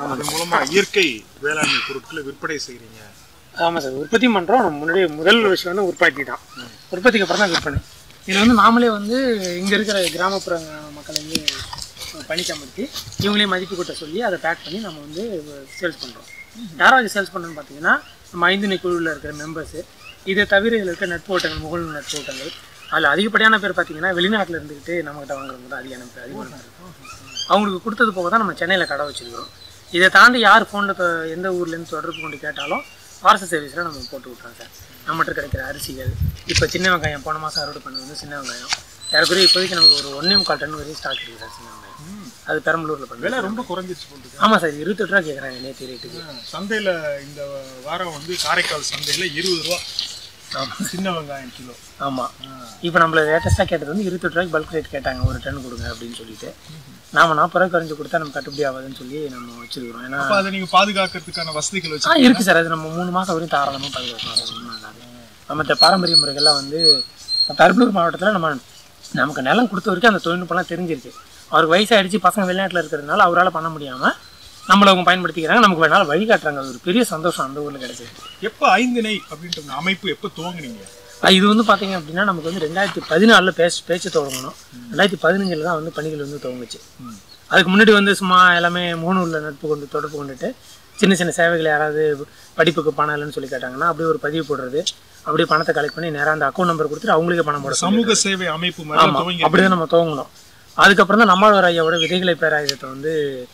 அதன் மூலமா இயற்கை வேளாண்மை பொருட்களை விற்பனை செய்றீங்க ஆமாம் சார் உற்பத்தி பண்ணுறோம் நம்ம முன்னாடி முதல் விஷயம் வந்து உற்பத்தி தான் உற்பத்திக்கு அப்புறம் தான் விற்பனை இதில் வந்து நாமளே வந்து இங்கே இருக்கிற கிராமப்புற மக்களை வந்து பணிக்கமர்த்தி இவங்களே மதிப்பு கூட்ட சொல்லி அதை பேக் பண்ணி நம்ம வந்து சேல்ஸ் பண்ணுறோம் யாராவது சேல்ஸ் பண்ணுறோன்னு பார்த்தீங்கன்னா நம்ம ஐந்து குழுவில் இருக்கிற மெம்பர்ஸு இதை தவிர இதில் இருக்க நட்போட்டங்கள் முகல் நட்போட்டங்கள் அதில் அதிகப்படியான பேர் பார்த்தீங்கன்னா வெளிநாட்டில் இருந்துக்கிட்டு நம்மகிட்ட வாங்குறவங்க தான் அதிகமான பேர் அதிகமான பேர் அவங்களுக்கு கொடுத்தது போக தான் நம்ம சென்னையில் கடை வச்சிருக்கிறோம் இதை தாண்டி யார் ஃபோனில் எந்த ஊர்லேருந்து தொடர்பு கொண்டு கேட்டாலும் பார்சல் சர்வீஸில் நம்ம போட்டு விட்றோம் சார் நம்மகிட்ட கிடைக்கிற அரிசிகள் இப்போ சின்ன வெங்காயம் போன மாதம் அறுவடை பண்ணது வந்து சின்ன வெங்காயம் ஏறக்குறைய இப்போதைக்கு நமக்கு ஒரு ஒன்றே முக்கால் டன் வரையும் ஸ்டாக் இருக்குது சார் சின்ன வெங்காயம் அது பெரம்பலூரில் பண்ணுறேன் விலை ரொம்ப குறைஞ்சிருச்சு போட்டுருக்கு ஆமாம் சார் இருபத்தெட்டு ரூபா கேட்குறாங்க நேற்று ரேட்டுக்கு சந்தையில இந்த வாரம் வந்து காரைக்கால் சந்தையில இருபது ரூபா ஆமாம் சின்ன வெங்காயம் கிலோ ஆமாம் இப்போ நம்மள லேட்டஸ்ட்டாக கேட்டது வந்து இருபத்தெட்டு ரூபாய்க்கு பல்க் ரேட் கேட்டாங்க ஒரு டன் கொடுங்க அப்படின்னு சொல்லிட்டு நாம நாற்பது ரூபாய் குறைஞ்சு கொடுத்தா நம்ம கட்டுப்படி ஆகாதுன்னு சொல்லி நம்ம வச்சிருக்கிறோம் ஏன்னா அப்ப அதை நீங்க பாதுகாக்கிறதுக்கான வசதிகள் வச்சு ஆ இருக்கு சார் அது நம்ம மூணு மாதம் வரையும் தாராளமாக பாதுகாக்கலாம் சார் ஒன்றும் ஆகாது நம்ம பாரம்பரிய முறைகள்லாம் வந்து பெரம்பலூர் மாவட்டத்தில் நம்ம நமக்கு நிலம் கொடுத்த வரைக்கும் அந்த தொழில்நுட்பம்லாம் தெரிஞ்சிருச்சு அவருக்கு வயசாயிடுச்சு பசங்க வெளிநாட்டில் இருக்கிறதுனால அவரால் பண்ண முடியாமல் நம்மளை அவங்க பயன்படுத்திக்கிறாங்க நமக்கு வேணாலும் வழிகாட்டுறாங்க அது ஒரு பெரிய சந்தோஷம் அந்த ஊரில் கிடைச்சது எப்ப ஐந்திணை அப்படின்ற அந்த அமைப்பு எப்ப துவங்குனீங்க ஆ, இது வந்து பார்த்தீங்க அப்படின்னா நமக்கு வந்து ரெண்டாயிரத்தி பதினாலில் பேச பேச்சு தொடங்கணும் ரெண்டாயிரத்தி பதினஞ்சில் தான் வந்து பணிகள் வந்து துவங்குச்சு அதுக்கு முன்னாடி வந்து சும்மா எல்லாமே மூணூரில் நட்பு கொண்டு தொடர்பு கொண்டுட்டு சின்ன சின்ன சேவைகள் யாராவது படிப்புக்கு பணம் இல்லைன்னு சொல்லி கேட்டாங்கன்னா அப்படியே ஒரு பதிவு போடுறது அப்படியே பணத்தை கலெக்ட் பண்ணி நேராக அந்த அக்கௌண்ட் நம்பர் கொடுத்துட்டு அவங்களுக்கே பணம் போட சொல்லி சமூக சேவை அமைப்பு மாதிரி ஆமாம் துவங்கி அப்படிதான் நம்ம துவங்கணும் அதுக்கப்புறம் தான் நம்மளோட ஐயாவோட விதைகளை பேராயுதத்தை வந்து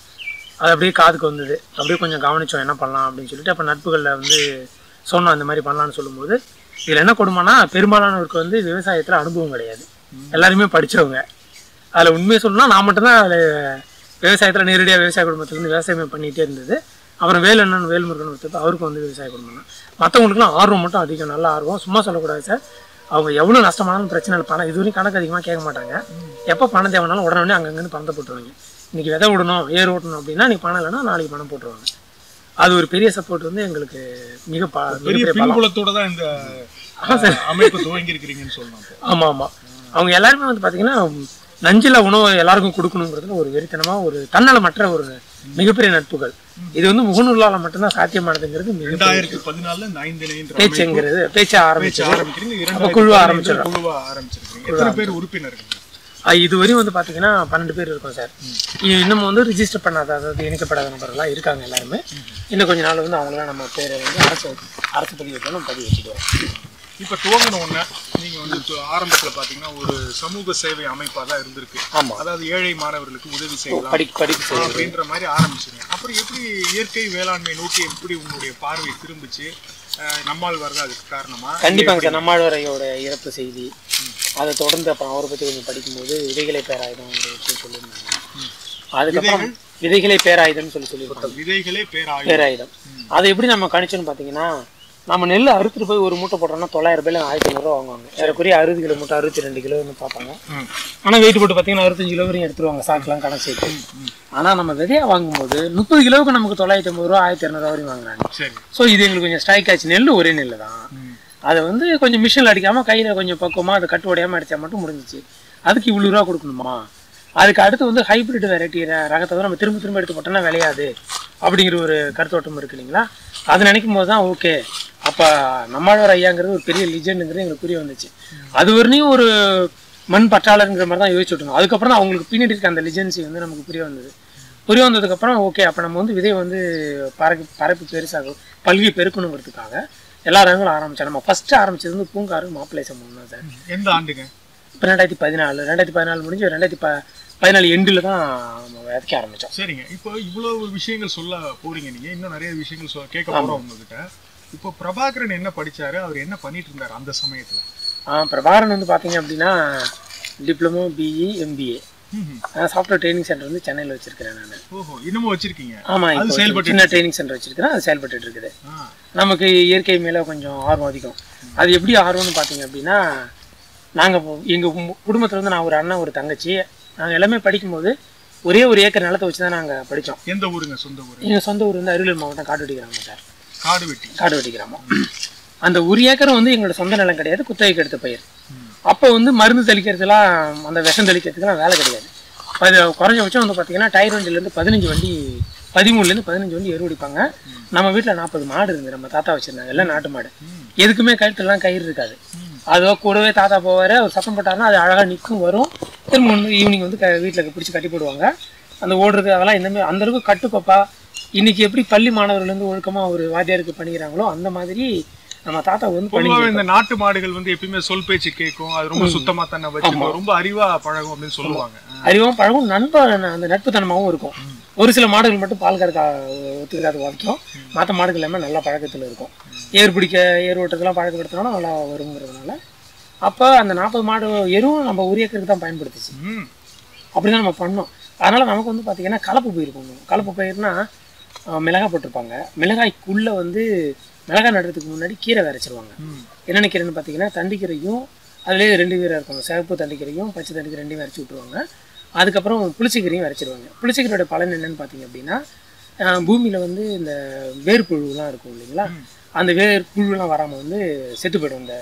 அது அப்படியே காதுக்கு வந்தது அப்படியே கொஞ்சம் கவனிச்சோம் என்ன பண்ணலாம் அப்படின்னு சொல்லிட்டு அப்போ நட்புகளில் வந்து சொன்னோம் இந்த மாதிரி பண்ணலாம்னு சொல்லும்போது இதில் என்ன கொடுமைனா பெரும்பாலானவருக்கு வந்து விவசாயத்தில் அனுபவம் கிடையாது எல்லாருமே படிச்சவங்க அதில் உண்மையை சொல்லணும்னா நான் மட்டும்தான் அதில் விவசாயத்தில் நேரடியாக விவசாய குடும்பத்துலேருந்து விவசாயமே பண்ணிகிட்டே இருந்தது அப்புறம் வேல் அண்ணன் வேல்முருகன் ஒருத்தர் அவருக்கு வந்து விவசாய குடும்பம் தான் மற்றவங்களுக்குலாம் ஆர்வம் மட்டும் அதிகம் நல்ல ஆர்வம் சும்மா சொல்லக்கூடாது சார் அவங்க எவ்வளோ நஷ்டமானாலும் பிரச்சனை இல்லை பணம் இதுவரையும் கணக்கு அதிகமாக கேட்க மாட்டாங்க எப்போ பணம் தேவைனாலும் உடனே உடனே அங்கங்கேருந்து பணத்தை போட்டுருவாங்க இன்னைக்கு விதை விடணும் ஏர் ஓட்டணும் அப்படின்னா நீ பணம் இல்லைன்னா நாளைக்கு பணம் போட்டுருவாங்க அது ஒரு பெரிய சப்போர்ட் வந்து எங்களுக்கு மிக பா பெரிய மிகப்பெரிய பலம் பின்புலத்தோட தான் இந்த அஹ், அமைப்பு துவங்கி இருக்கிறீங்கன்னு சொல்லலாம் அப்போ. ஆமாம் ஆமாம் அவங்க எல்லாருமே வந்து பார்த்தீங்கன்னா நஞ்சில உணவு எல்லாருக்கும் கொடுக்கணுங்கிறதுல ஒரு வெறித்தனமாக ஒரு தன்னலமற்ற ஒரு மிகப்பெரிய நட்புகள் இது வந்து முகநூலால் மட்டும்தான் சாத்தியமானதுங்கிறது மிகப்பெரிய ரெண்டாயிரத்தி பதினாலுல இந்த ஐந்திணைன்ற பேச்சுங்கிறது பேச்ச பேச்சு ஆரம்பிச்சு ஆரம்பிக்கிறீங்க அப்ப இரண்டாயிரத்தி குழுவா பதினைந்துல ஆரம்பிச்சிடுறோம். குழுவா ஆரம்பிச்சிருக்கீங்க எத்தனை பேர் உறுப்பினர்கள் அஹ் இது வரையும் வந்து பார்த்தீங்கன்னா பன்னெண்டு பேர் இருக்கோம் சார் இ- இன்னும் வந்து ரிஜிஸ்டர் பண்ணாத அதாவது இணைக்கப்படாத நபர்கள்லாம் இருக்காங்க எல்லாருமே இன்னும் கொஞ்ச நாள் வந்து அவங்களாம் நம்ம பேரை வந்து அரசு அரசு பதிவு வைக்கணும் நம்ம பதிவு வச்சுக்குவோம் இப்ப துவங்கின உடனே நீங்க வந்து து- ஆரம்பத்துல பாத்தீங்கன்னா ஒரு சமூக சேவை அமைப்பா தான் இருந்திருக்கு ஆமாம் அதாவது ஏழை மாணவர்களுக்கு உதவி செய்யலாம் படி படிப்பு செய்யறது அப்படின்ற மாதிரி ஆரம்பிச்சுங்க அப்புறம் எப்படி இயற்கை வேளாண்மை நோக்கி எப்படி உங்களுடைய பார்வை திரும்பிச்சு அஹ், நம்மால் வர்றது அதுக்கு காரணமா கண்டிப்பாங்க சார் நம்மாழ்வாரையோட இறப்பு செய்தி அதை தொடர்ந்து அப்புறம் அவரை பற்றி கொஞ்சம் படிக்கும்போது விதைகளை பேராயுதம் ஒரு விஷயம் சொல்லியிருந்தாங்க அதுக்கப்புறம் விதைகளை பேராயுதம்னு சொல்லி சொல்லியிருக்காங்க விதைகளே பேராயுதம் பேராயுதம் அதை எப்படி நம்ம கணிச்சோன்னு பார்த்தீங்கன்னா நம்ம நெல் அறுத்துட்டு போய் ஒரு மூட்டை போட்டோம்னா தொள்ளாயிரம் ரூபாயில ஆயிரத்தி ஐநூறுரூவா வாங்குவாங்க ஏறக்குறைய அறுபது கிலோ மூட்டை அறுபத்தி ரெண்டு கிலோன்னு பார்ப்பாங்க ம். ஆனால் வெயிட் போட்டு பார்த்தீங்கன்னா அறுபத்தஞ்சு கிலோ வரையும் எடுத்துருவாங்க சாக்கெலாம் கணக்கு சேர்த்து ஆனால் நம்ம விதையாக வாங்கும்போது முப்பது கிலோவுக்கு நமக்கு தொள்ளாயிரத்தி ஐம்பது ரூபா ஆயிரத்தி இரநூறுவா வரையும் வாங்குறாங்க சரி ஸோ இது எங்களுக்கு கொஞ்சம் ஸ்ட்ரைக் ஆச்சு நெல் ஒரே நெல் தான் ம். அதை வந்து கொஞ்சம் மிஷினில் அடிக்காமல் கையில் கொஞ்சம் பக்குவமாக அதை கட்டு உடையாமல் அடித்தா மட்டும் முடிஞ்சிச்சு அதுக்கு இவ்வளோ ரூபா கொடுக்கணுமா அதுக்கு அடுத்து வந்து ஹைபிரிட் வெரைட்டி ரகத்தை வந்து நம்ம திரும்ப திரும்ப எடுத்து போட்டோம்னா விளையாது அப்படிங்கிற ஒரு கருத்தோட்டம் இருக்கு இல்லைங்களா அது நினைக்கும் போது தான் ஓகே அப்போ நம்மளோட ஐயாங்கிறது ஒரு பெரிய லிஜெண்டுங்கிறது எங்களுக்கு புரிய வந்துச்சு அது வரையும் ஒரு மண் பற்றாளருங்கிற மாதிரி தான் யோசிச்சுட்டு இருந்தோம் அதுக்கப்புறம் தான் அவங்களுக்கு பின்னாடி இருக்க அந்த லிஜென்சி வந்து நமக்கு புரிய வந்தது புரிய வந்ததுக்கப்புறம் ஓகே அப்போ நம்ம வந்து விதையை வந்து பறக்கு பரப்பு பெருசாகும் பல்கி பெருக்கணுங்கிறதுக்காக எல்லா ரகங்களும் ஆரம்பிச்சோம் நம்ம ஃபஸ்ட்டு ஆரம்பிச்சது வந்து பூங்காறு மாப்பிள்ளை சம்பவம் தான் சார் எந்த ஆண்டுங்க இப்போ ரெண்டாயிரத்தி பதினாலு ரெண்டாயிரத்தி பதினாலு முடிஞ்சு ரெண்டாயிரத்தி ப பதினாலு எண்டில் தான் நம்ம விதைக்க ஆரம்பித்தோம் சரிங்க இப்போ இவ்வளவு விஷயங்கள் சொல்ல போறீங்க நீங்க இன்னும் நிறைய விஷயங்கள் சொல்ல கேட்க போறோம் உங்ககிட்ட இப்போ பிரபாகரன் என்ன படிச்சாரு அவர் என்ன பண்ணிட்டு இருந்தாரு அந்த சமயத்துல ஆ பிரபாகரன் வந்து பார்த்தீங்க அப்படின்னா டிப்ளமோ பிஇ எம்பிஏ ம்ஹும். சாஃப்ட்வேர் ட்ரைனிங் சென்டர் வந்து சென்னையில் வச்சிருக்கிறேன் நான் ஓஹோ இன்னமும் வச்சிருக்கீங்க ஆமாம் அது இப்போ செயல்பட்டு சின்ன ட்ரைனிங் சென்டர் வச்சிருக்கிறேன் அது செயல்பட்டு இருக்குது ஆ, நமக்கு இயற்கை மேலே கொஞ்சம் ஆர்வம் அதிகம் அது எப்படி ஆர்வம்னு பார்த்தீங்க அப்படின்னா நாங்கள் எங்கள் குடும்பத்தில் வந்து நான் ஒரு அண்ணன் ஒரு தங்கச்சி நாங்கள் எல்லாமே படிக்கும்போது ஒரே ஒரு ஏக்கர் நிலத்தை வச்சு தான் நாங்கள் படித்தோம் எந்த ஊருங்க சொந்த ஊரு எங்கள் சொந்த ஊர் வந்து அரியலூர் மாவட்டம் காட்டுவெட்டி கிராமம் சார் காடு வெட்டி காடுவெட்டி கிராமம் அந்த ஒரு ஏக்கரும் வந்து எங்களோட சொந்த நிலம் கிடையாது குத்தகைக்கு எடுத்த பயிர் அப்போ வந்து மருந்து தெளிக்கிறதுலாம் அந்த விஷம் தெளிக்கிறதுக்குலாம் வேலை கிடையாது அது குறைஞ்சபட்சம் வந்து பார்த்தீங்கன்னா டயர் வண்டியிலேருந்து பதினஞ்சு வண்டி பதிமூணுலேருந்து பதினஞ்சு வந்து எரு அடிப்பாங்க நம்ம வீட்டில் நாற்பது மாடு இருந்து நம்ம தாத்தா வச்சிருந்தாங்க எல்லாம் நாட்டு மாடு எதுக்குமே கழுத்துலாம் கயிறு இருக்காது அதோ கூடவே தாத்தா போவார் அவர் சத்தம் போட்டாருன்னா அது அழகாக நிற்கும் வரும் திரும்ப வந்து ஈவினிங் வந்து க வீட்டில் பிடிச்சி கட்டி போடுவாங்க அந்த ஓடுறது அதெல்லாம் இந்த மாதிரி அந்த அளவுக்கு கட்டுக்கோப்பா இன்னைக்கு எப்படி பள்ளி மாணவர்கள் வந்து ஒழுக்கமாக ஒரு வாத்தியாருக்கு பண்ணிக்கிறாங்களோ அந்த மாதிரி நம்ம தாத்தா வந்து பண்ணி பொதுவாக இந்த நாட்டு மாடுகள் வந்து எப்பயுமே சொல் பேச்சு கேட்கும் அது ரொம்ப சுத்தமா தன்னை வச்சுக்கும் ரொம்ப அறிவா பழகும் அப்படின்னு சொல்லுவாங்க அறிவும் பழகும் நண்ப அந்த நட்புத்தனமாகவும் இருக்கும் ஒரு சில மாடுகள் மட்டும் பால் கறக்க ஒத்துக்கிறாது வரைக்கும் மற்ற மாடுகள் எல்லாமே நல்ல பழக்கத்தில் இருக்கும் ஏர் பிடிக்க ஏர் ஓட்டுறதுலாம் பழக்கப்படுத்தினா நல்லா வருங்கிறதுனால அப்போ அந்த நாற்பது மாடு எருவும் நம்ம உரியக்கிறதுக்கு தான் பயன்படுத்துச்சு ம் அப்படி தான் நம்ம பண்ணோம் அதனால் நமக்கு வந்து பார்த்திங்கன்னா கலப்பு பயிர் பண்ணுவோம் கலப்பு பயிர்னா அஹ், மிளகாய் போட்டிருப்பாங்க மிளகாய்க்குள்ளே வந்து மிளகாய் நடுறதுக்கு முன்னாடி கீரை விரைச்சிருவாங்க ம். என்னென்ன கீரைன்னு பார்த்தீங்கன்னா தண்டிக்கீரையும் அதுலேயே ரெண்டு கீரை இருக்கும் சிவப்பு தண்டிக்கீரையும் பச்சை தண்டிக்கீரை ரெண்டையும் விரைச்சி விட்ருவாங்க அதுக்கப்புறம் புளிச்சக்கீரையும் விரைச்சிருவாங்க புளிச்சக்கீரையோட பலன் என்னன்னு பார்த்தீங்க அப்படின்னா பூமியில் வந்து இந்த வேர் புழுலாம் இருக்கும் இல்லைங்களா அந்த வேர் புழுலாம் வராமல் வந்து செத்து போயிடும் இந்த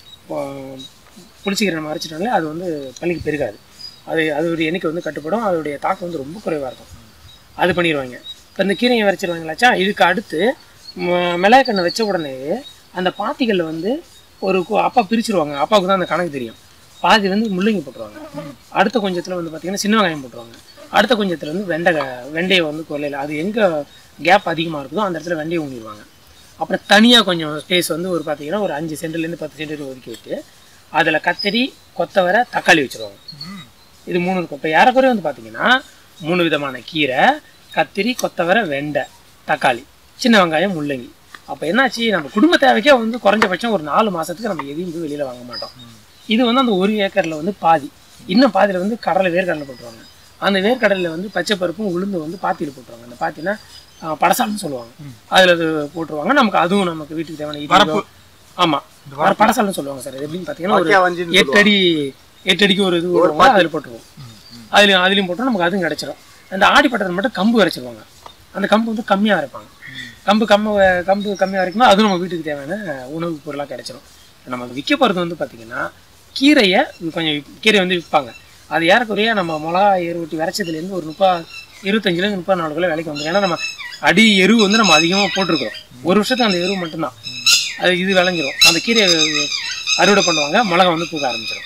ஆஹ், புளிச்சக்கீரை நம்ம அரைச்சிட்டோம்ல அது வந்து பள்ளிக்கு பெருகாது அது அதோடைய எண்ணிக்கை வந்து கட்டுப்படும் அதோடைய தாக்கம் வந்து ரொம்ப குறைவாக இருக்கும் அது பண்ணிடுவாங்க இப்போ இந்த கீரையை வரைச்சிருவாங்களாச்சா இதுக்கு அடுத்து ம- மிளகாய் வச்ச உடனே அந்த பாத்திகளில் வந்து ஒரு கு- அப்பா பிரிச்சிருவாங்க அப்பாவுக்கு தான் அந்த கணக்கு தெரியும் பாதி வந்து முள்ளங்கி போட்டுருவாங்க அடுத்த கொஞ்சத்தில் வந்து பார்த்தீங்கன்னா சின்ன வெங்காயம் போட்டுருவாங்க அடுத்த கொஞ்சத்தில் வந்து வெண்டைக்காய் வெண்டையை வந்து கொல்லையில் அது எங்கே கேப் அதிகமாக இருக்குதோ அந்த இடத்துல வெண்டையை ஊனிடுவாங்க அப்புறம் தனியாக கொஞ்சம் ஸ்பேஸ் வந்து ஒரு பார்த்தீங்கன்னா ஒரு அஞ்சு சென்ட்லேருந்து பத்து சென்ட் ஒதுக்கி விட்டு அதில் கத்தரி கொத்தவரை தக்காளி வச்சுருவாங்க ம். இது மூணு இருக்கும் இப்போ ஏறக்குறைய வந்து பார்த்தீங்கன்னா மூணு விதமான கீரை கத்திரி கொத்தவரை வெண்டை தக்காளி சின்ன வெங்காயம் முள்ளங்கி அப்போ என்னாச்சு நம்ம குடும்ப தேவைக்கே வந்து குறைஞ்சபட்சம் ஒரு நாலு மாதத்துக்கு நம்ம எதையும் போய் வெளியில் வாங்க மாட்டோம் இது வந்து அந்த ஒரு ஏக்கரில் வந்து பாதி இன்னும் பாதியில் வந்து கடலை வேர்க்கடலை போட்டுருவாங்க அந்த வேர்க்கடலையில் வந்து பச்சை பருப்பும் உளுந்து வந்து பாத்தியில் போட்டுருவாங்க அந்த பாத்தினா படசால்னு சொல்லுவாங்க அதில் அது போட்டுருவாங்க நமக்கு அதுவும் நமக்கு வீட்டுக்கு தேவையான வரப்பு. இட்லியோ ஆமாம் இந்த படசால்னு சொல்லுவாங்க சார் எப்படின்னு பார்த்தீங்கன்னா ஒரு வாக்கியா வஞ்சின்னு எட்டு அடி எட்டு அடிக்கு ஒரு இது வருவாங்க அதில் போட்டுருவோம் அதுலேயும் அதுலேயும் போட்டோம் நமக்கு அதுவும் கிடச்சிரும் அந்த ஆடி பட்டத்தில் மட்டும் கம்பு வரைச்சிருவாங்க அந்த கம்பு வந்து கம்மியாக அரைப்பாங்க கம்பு கம்மு கம்பு கம்மியாக அரைக்கும்போது அதுவும் நம்ம வீட்டுக்கு தேவையான உணவுப் பொருளாக கிடச்சிரும் நமக்கு விற்க போகிறது வந்து பார்த்திங்கன்னா கீரையை கொஞ்சம் விப்- கீரை வந்து விற்பாங்க அது ஏறக்குறைய நம்ம மிளகா எரு ஊட்டி விரைச்சதுலேருந்து ஒரு முப்பது இருபத்தஞ்சிலேருந்து முப்பது நாளுக்குள்ள விலைக்கு வந்துடும் ஏன்னா நம்ம அடி எரு வந்து நம்ம அதிகமாக போட்டிருக்கோம் ஒரு வருஷத்துக்கு அந்த எரு மட்டும்தான் அது இது விளைஞ்சிரும் அந்த கீரையை அறுவடை பண்ணுவாங்க மிளகா வந்து பூக்க ஆரம்பிச்சிடும்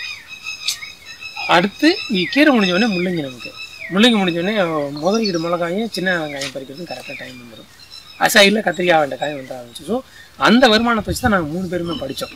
அடுத்து இ- கீரை முடிஞ்ச உடனே முள்ளங்கி நமக்கு முள்ளங்கி முடிஞ்ச உடனே முதலீடு மிளகாயும் சின்ன வெங்காயம் பறிக்கிறதுக்கு கரெக்டாக டைம் வந்துடும் அசைடில் கத்திரிக்காய் வெண்டைக்காய் வந்து ஆரம்பிச்சு ஸோ அந்த வருமானத்தை வச்சு தான் நாங்கள் மூணு பேருமே படித்தோம்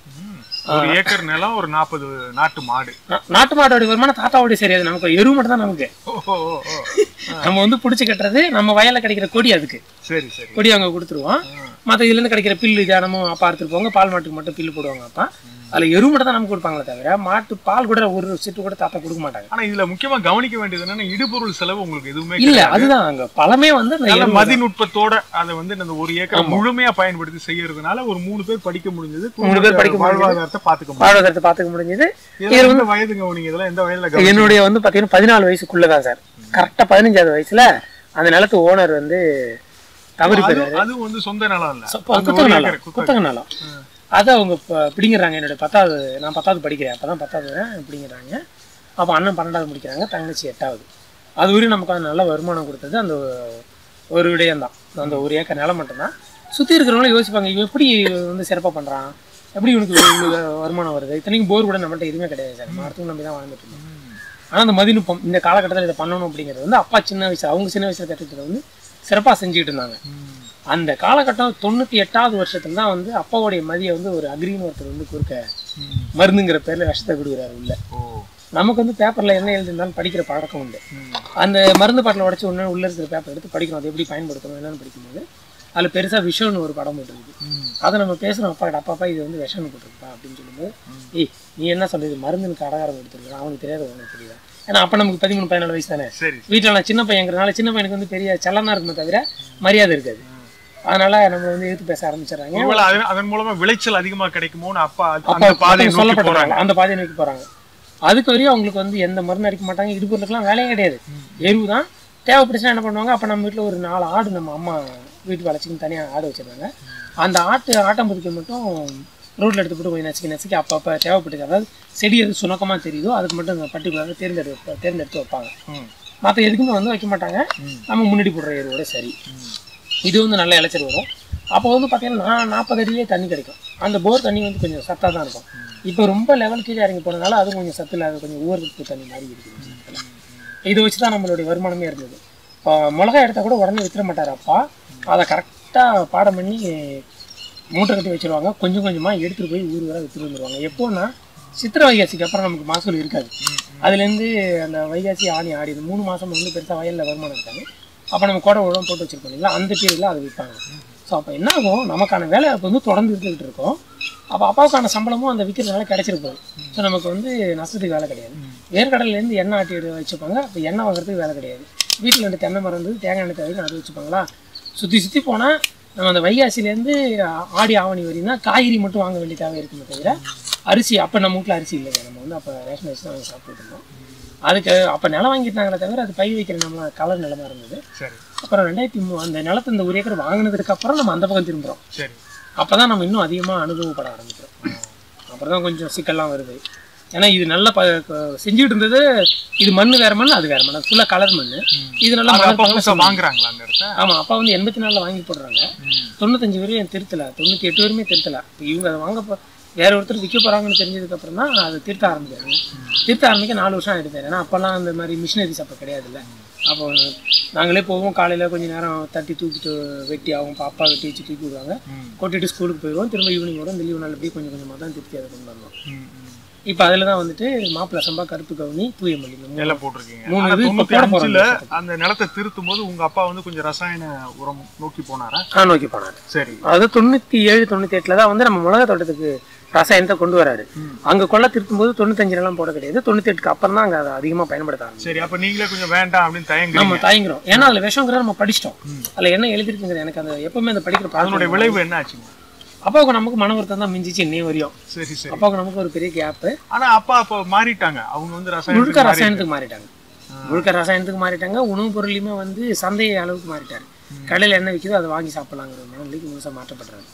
ஒரு ஏக்கர் நிலம் ஒரு நாற்பது நாட்டு மாடு நாட்டு மாட்டோட வருமானம் தாத்தாவோட சரியாது நமக்கு எரு மட்டும் தான் நமக்கு ஓ ஓ, ஓ, ஓ. நம்ம வந்து பிடிச்சி கட்டுறது நம்ம வயல்ல கிடைக்கிற கொடி அதுக்கு சரி சரி கொடி அவங்க கொடுத்துருவோம் மற்ற இதுலேருந்து கிடைக்கிற பில்லு தினமும் அப்பா அறுத்துட்டு போவாங்க பால் மாட்டுக்கு மட்டும் பில்லு போடுவாங்க அப்பா அதில் எரு மட்டும் தான் நமக்கு கொடுப்பாங்களே தவிர மாட்டு பால் கூட ஒரு சிட்டு கூட தாத்தா கொடுக்க மாட்டாங்க ஆனா இதுல முக்கியமா கவனிக்க வேண்டியது என்னன்னா இடுபொருள் செலவு உங்களுக்கு எதுவுமே இல்ல கிடையாது. அதுதான் அங்க பழமே வந்து அந்த நல்ல எரு மதிநுட்பத்தோட அதை வந்து அந்த ஒரு ஏக்கரை முழுமையா பயன்படுத்தி செய்யறதுனால ஒரு மூணு பேர் படிக்க முடிஞ்சது மூணு பேர் படிக்க முடிஞ்சது. வாழ்வாதாரத்தை பாத்துக்க முடியும் வாழ்வாதாரத்தை பார்த்துக்க முடிஞ்சது இதெல்லாம் எந்த வயதுங்க நீங்க இதெல்லாம் எந்த வயதுல கவனிச்சீங்க? என்னுடைய வந்து பார்த்தீங்கன்னா பதினாலு வயசுக்குள்ள தான் சார் கரெக்டாக பதினஞ்சாவது வயசுல அந்த நிலத்து ஓனர் வந்து தவறி அது போயிடுறாரு அது வந்து சொந்த நிலம் இல்ல சொ- அந்த குத்தக ஒரு நிலம் ஏக்கர் குத்தகை. குத்தக நிலம் அதை அவங்க ப- பிடிங்கிறாங்க என்னுடைய பத்தாவது நான் பத்தாவது படிக்கிறேன் அப்போ தான் பத்தாவது வரேன் பிடிங்கிறாங்க அப்போ அண்ணன் பன்னெண்டாவது முடிக்கிறாங்க தங்கச்சி எட்டாவது அது வரையும் நமக்கு அது நல்ல வருமானம் கொடுத்தது அந்த ஒரு விடயம் தான் அந்த ஒரு ஏக்கர் நிலம் மட்டும்தான் சுற்றி இருக்கிறவங்களும் யோசிப்பாங்க இவன் எப்படி வந்து சிறப்பாக பண்ணுறான் எப்படி இவனுக்கு இவ்வளவு வருமானம் வருது இத்தனைக்கும் போர் கூட நம்மள்ட்ட எதுவுமே கிடையாது சார் மரத்துக்கும் நம்பி தான் வாழ்ந்துட்டு இருந்தோம் ஆனால் அந்த மதிநுட்பம் இந்த காலகட்டத்தில் இதை பண்ணணும் அப்படிங்கிறது வந்து அப்பா சின்ன வயசு அவங்க சின்ன வயசுல கற்றுக்கிட்டதை வந்து சிறப்பாக செஞ்சுக்கிட்டு இருந்தாங்க அந்த காலகட்டம் தொண்ணூற்றி எட்டாவது வருஷத்துல தான் வந்து அப்பாவுடைய மதியை வந்து ஒரு அக்ரின்னு ஒருத்தர் வந்து குறுக்க ம். மருந்துங்கிற பேரில் விஷத்தை கொடுக்குறாரு உள்ள ஓ நமக்கு வந்து பேப்பரில் என்ன எழுதிருந்தாலும் படிக்கிற பழக்கம் உண்டு ம். அந்த மருந்து பாட்டில் உடச்சி ஒன்று உள்ள இருக்கிற பேப்பர் எடுத்து படிக்கணும் அதை எப்படி பயன்படுத்தணும் என்னன்னு படிக்கும்போது அதில் பெருசாக விஷம்னு ஒரு படம் போட்டுருக்கு ம். அதை நம்ம பேசுகிறோம் அப்பா கிட்ட அப்பா இது வந்து விஷம்னு போட்டிருப்பா அப்படின்னு சொல்லும்போது ஏய் நீ என்ன சொல்றது மருந்துக்கு அடகாரம் எடுத்துருக்கான் அவனுக்கு தெரியாத உனக்கு தெரியுதா ஏன்னா அப்போ நமக்கு பதிமூணு பதினாலு வயசு தானே சரி வீட்டில் நான் சின்ன பையங்கிறனால சின்ன பையனுக்கு வந்து பெரிய செல்லமாக இருக்குமே தவிர மரியாதை இருக்காது அதனால நம்ம வந்து எதிர்த்து பேச ஆரம்பிச்சிடுறாங்க ஒருவேளை அதன் அதன் மூலமா விளைச்சல் அதிகமா கிடைக்குமோன்னு அப்பா அப்பா அந்த பாதையை நோக்கி சொல்லப்படுறாங்க போறாங்க அந்த பாதையை நோக்கி போறாங்க அதுக்கு வரையும் அவங்களுக்கு வந்து எந்த மருந்து அடிக்க மாட்டாங்க இடுப்புறதுக்குலாம் வேலையே கிடையாது எருவு தான் தேவைப்படுச்சுன்னா என்ன பண்ணுவாங்க அப்போ நம்ம வீட்டில் ஒரு நாலு ஆடு நம்ம அம்மா வீட்டு வளர்ச்சிக்கு தனியாக ஆடு வச்சிருந்தாங்க அந்த ஆட்டு ஆட்டம்பதுக்கு மட்டும் ரோட்டில் எடுத்து போட்டு கொஞ்சம் நசுக்கி நசுக்கி அப்பப்போ தேவைப்பட்டுச்சு அதாவது செடி எது சுணக்கமாக தெரியுதோ அதுக்கு மட்டும் பர்டிகுலராக தேர்ந்தெடுத்து தேர்ந்தெடுத்து வைப்பாங்க ம். மற்ற எதுக்குமே வந்து வைக்க மாட்டாங்க ம். நம்ம முன்னாடி போடுற எருவோட சரி இது வந்து நல்ல இளைச்சல் வரும் அப்போ வந்து பார்த்தீங்கன்னா நான் நாற்பது அடியிலே தண்ணி கிடைக்கும் அந்த போர் தண்ணி வந்து கொஞ்சம் சத்தாக தான் இருக்கும் இப்போ ரொம்ப லெவல் கீழே இறங்கி போனதுனால அது கொஞ்சம் சத்து இல்லாத கொஞ்சம் ஊருக்கு தண்ணி மாதிரி இருக்குது இந்த இடத்துல. இதை வச்சு தான் நம்மளுடைய வருமானமே இருந்தது இப்போ மிளகா எடுத்தா கூட உடனே வித்துற மாட்டார் அப்பா அதை கரெக்டாக பாடம் பண்ணி மூட்டை கட்டி வச்சிருவாங்க கொஞ்சம் கொஞ்சமாக எடுத்துகிட்டு போய் ஊர் வர வித்துட்டு வந்துருவாங்க எப்போன்னா சித்திரை வைகாசிக்கு அப்புறம் நமக்கு மகசூல் இருக்காது அதுலேருந்து அந்த வைகாசி ஆணி ஆடி இந்த மூணு மாதம் வந்து பெருசாக வயலில் வருமானம் இருக்காது அப்போ நம்ம கோடை உழவு போட்டு வச்சிருக்கோம் இல்லைங்களா அந்த பீரியடில் அதை விற்பாங்க ஸோ அப்போ என்ன ஆகும் நமக்கான வேலை அப்போ வந்து தொடர்ந்து இருந்துகிட்டு இருக்கும் அப்போ அப்பாவுக்கான சம்பளமும் அந்த விற்கிறதுனால கிடைச்சிருக்கும் ஸோ நமக்கு வந்து நஷ்டத்துக்கு வேலை கிடையாது வேர்க்கடல்லேருந்து எண்ணெய் ஆட்டி எடுத்து வச்சுப்பாங்க அப்போ எண்ணெய் வாங்குறதுக்கு வேலை கிடையாது வீட்டில் ரெண்டு தென்னை மரம் இருந்து தேங்காய் எண்ணெய் தேவைக்கு அது வச்சுப்பாங்களா சுற்றி சுற்றி போனால் நம்ம அந்த வைகாசிலேருந்து ஆடி ஆவணி வரையும் தான் காய்கறி மட்டும் வாங்க வேண்டிய தேவை இருக்குமே தவிர அரிசி அப்போ நம்ம வீட்டில் அரிசி இல்லைங்க நம்ம வந்து அப்போ ரேஷன் அரிசி தான் வாங்கி சாப்பிட்டுட்டு இருந்தோம் அதுக்கு அப்போ நிலம் வாங்கிட்டாங்களே தவிர அது பயிர் வைக்கிற நம்ம கலர் நிலமா இருந்தது சரி அப்புறம் ரெண்டாயிரத்தி மூ அந்த நிலத்தை இந்த ஒரு ஏக்கர் வாங்கினதுக்கு அப்புறம் நம்ம அந்த பக்கம் திரும்புகிறோம் சரி அப்போ தான் நம்ம இன்னும் அதிகமாக அனுபவப்பட ஆரம்பிக்கிறோம் அப்புறம் தான் கொஞ்சம் சிக்கல்லாம் வருது ஏன்னா இது நல்லா ப க- செஞ்சுட்டு இருந்தது இது மண் வேற மண் அது வேற மண் அது ஃபுல்லாக கலர் மண் இது நல்லா அது மணல் அப்பா பக்கம் புதுசா வாங்குறாங்களா அந்த இடத்த ஆமாம் அப்பா வந்து எண்பத்தி நாலில் வாங்கி போடுறாங்க ம். தொண்ணூத்தஞ்சு வரையும் திருத்தல தொண்ணூற்றி எட்டு வரையுமே திருத்தல இப்போ இவங்க அதை வாங்க போ வேற ஒருத்தர் விற்க போகிறாங்கன்னு தெரிஞ்சதுக்கு அப்புறம் தான் அதை திருத்த ஆரம்பிக்கிறாங்க திருத்த ஆரம்பிக்க நாலு வருஷம் ஆகிடுது ஏன்னா அப்போல்லாம் அந்த மாதிரி மிஷினரிஸ் அப்போ கிடையாதுல்ல அப்போ நாங்களே போவோம் காலையில் கொஞ்சம் நேரம் தட்டி தூக்கிட்டு வெட்டி ஆகும் பாப்பா வெட்டி வச்சு தூக்கி விடுவாங்க ம். கொட்டிட்டு ஸ்கூலுக்கு போயிடுவோம் திரும்ப ஈவினிங் வரும் இந்த லீவு நாள் அப்படியே கொஞ்சம் கொஞ்சமாக தான் திருப்தி அதை கொண்டு வந்தோம் ம், ம். இப்போ அதில் தான் வந்துட்டு மாப்பிள்ளை சம்பா கருப்பு கவுனி தூய மல்லி இந்த மூணு நிலம் போட்டிருக்கீங்க மூணு ஆனா இது இப்ப தொண்ணூத்தி போட போறோம் அஞ்சுல இந்த வருஷத்துக்கு. அந்த நிலத்தை திருத்தும் போது உங்க அப்பா வந்து கொஞ்சம் ரசாயன உரம் நோக்கி போனாரா ஆ நோக்கி போனார் சரி அதாவது தொண்ணூற்றி ஏழு தொண்ணூற்றி எட்டில் தான் வந்து நம்ம மிளகா தோட்டத்துக்கு ரசாயனத்தை கொண்டு வராரு ம். அங்கே கொள்ள திருத்தும் போது தொண்ணூத்தஞ்சுலாம் போட கிடையாது தொண்ணூற்றி எட்டுக்கு அப்புறம் தான் அங்கே அதை அதிகமாக பயன்படுத்த ஆரம்பிச்சோம் சரி அப்ப நீங்களே கொஞ்சம் வேண்டாம் அப்படின்னு தயங்குறீங்க நம்ம தயங்குறோம் ஏன்னா அதில் விஷங்கிறத நம்ம படிச்சிட்டோம் ம். அதில் என்ன எழுதிருக்குங்கிறது எனக்கு அந்த எப்பவுமே அந்த படிக்கிற அதனுடைய பழக்கம் விளைவு என்ன ஆச்சுங்க அப்பாவுக்கு நமக்கு மன வருத்தம் தான் மிஞ்சிச்சு இன்னே வரையும் சரி சரி அப்பாவுக்கு நமக்கு ஒரு பெரிய கேப்பு ஆனா அப்பா அப்ப மாறிட்டாங்க அவங்க வந்து முழுக்க ரசாயன ரசாயனத்துக்கு மாறிட்டாங்க முழுக்க ரசாயனத்துக்கு மாறிட்டாங்க உணவுப் பொருளையுமே வந்து சந்தை அளவுக்கு மாறிட்டாரு கடையில் என்ன விற்கிதோ அதை வாங்கி சாப்பிடலாங்கிற மனநிலைக்கு முழுசாக மாற்றப்படுறாரு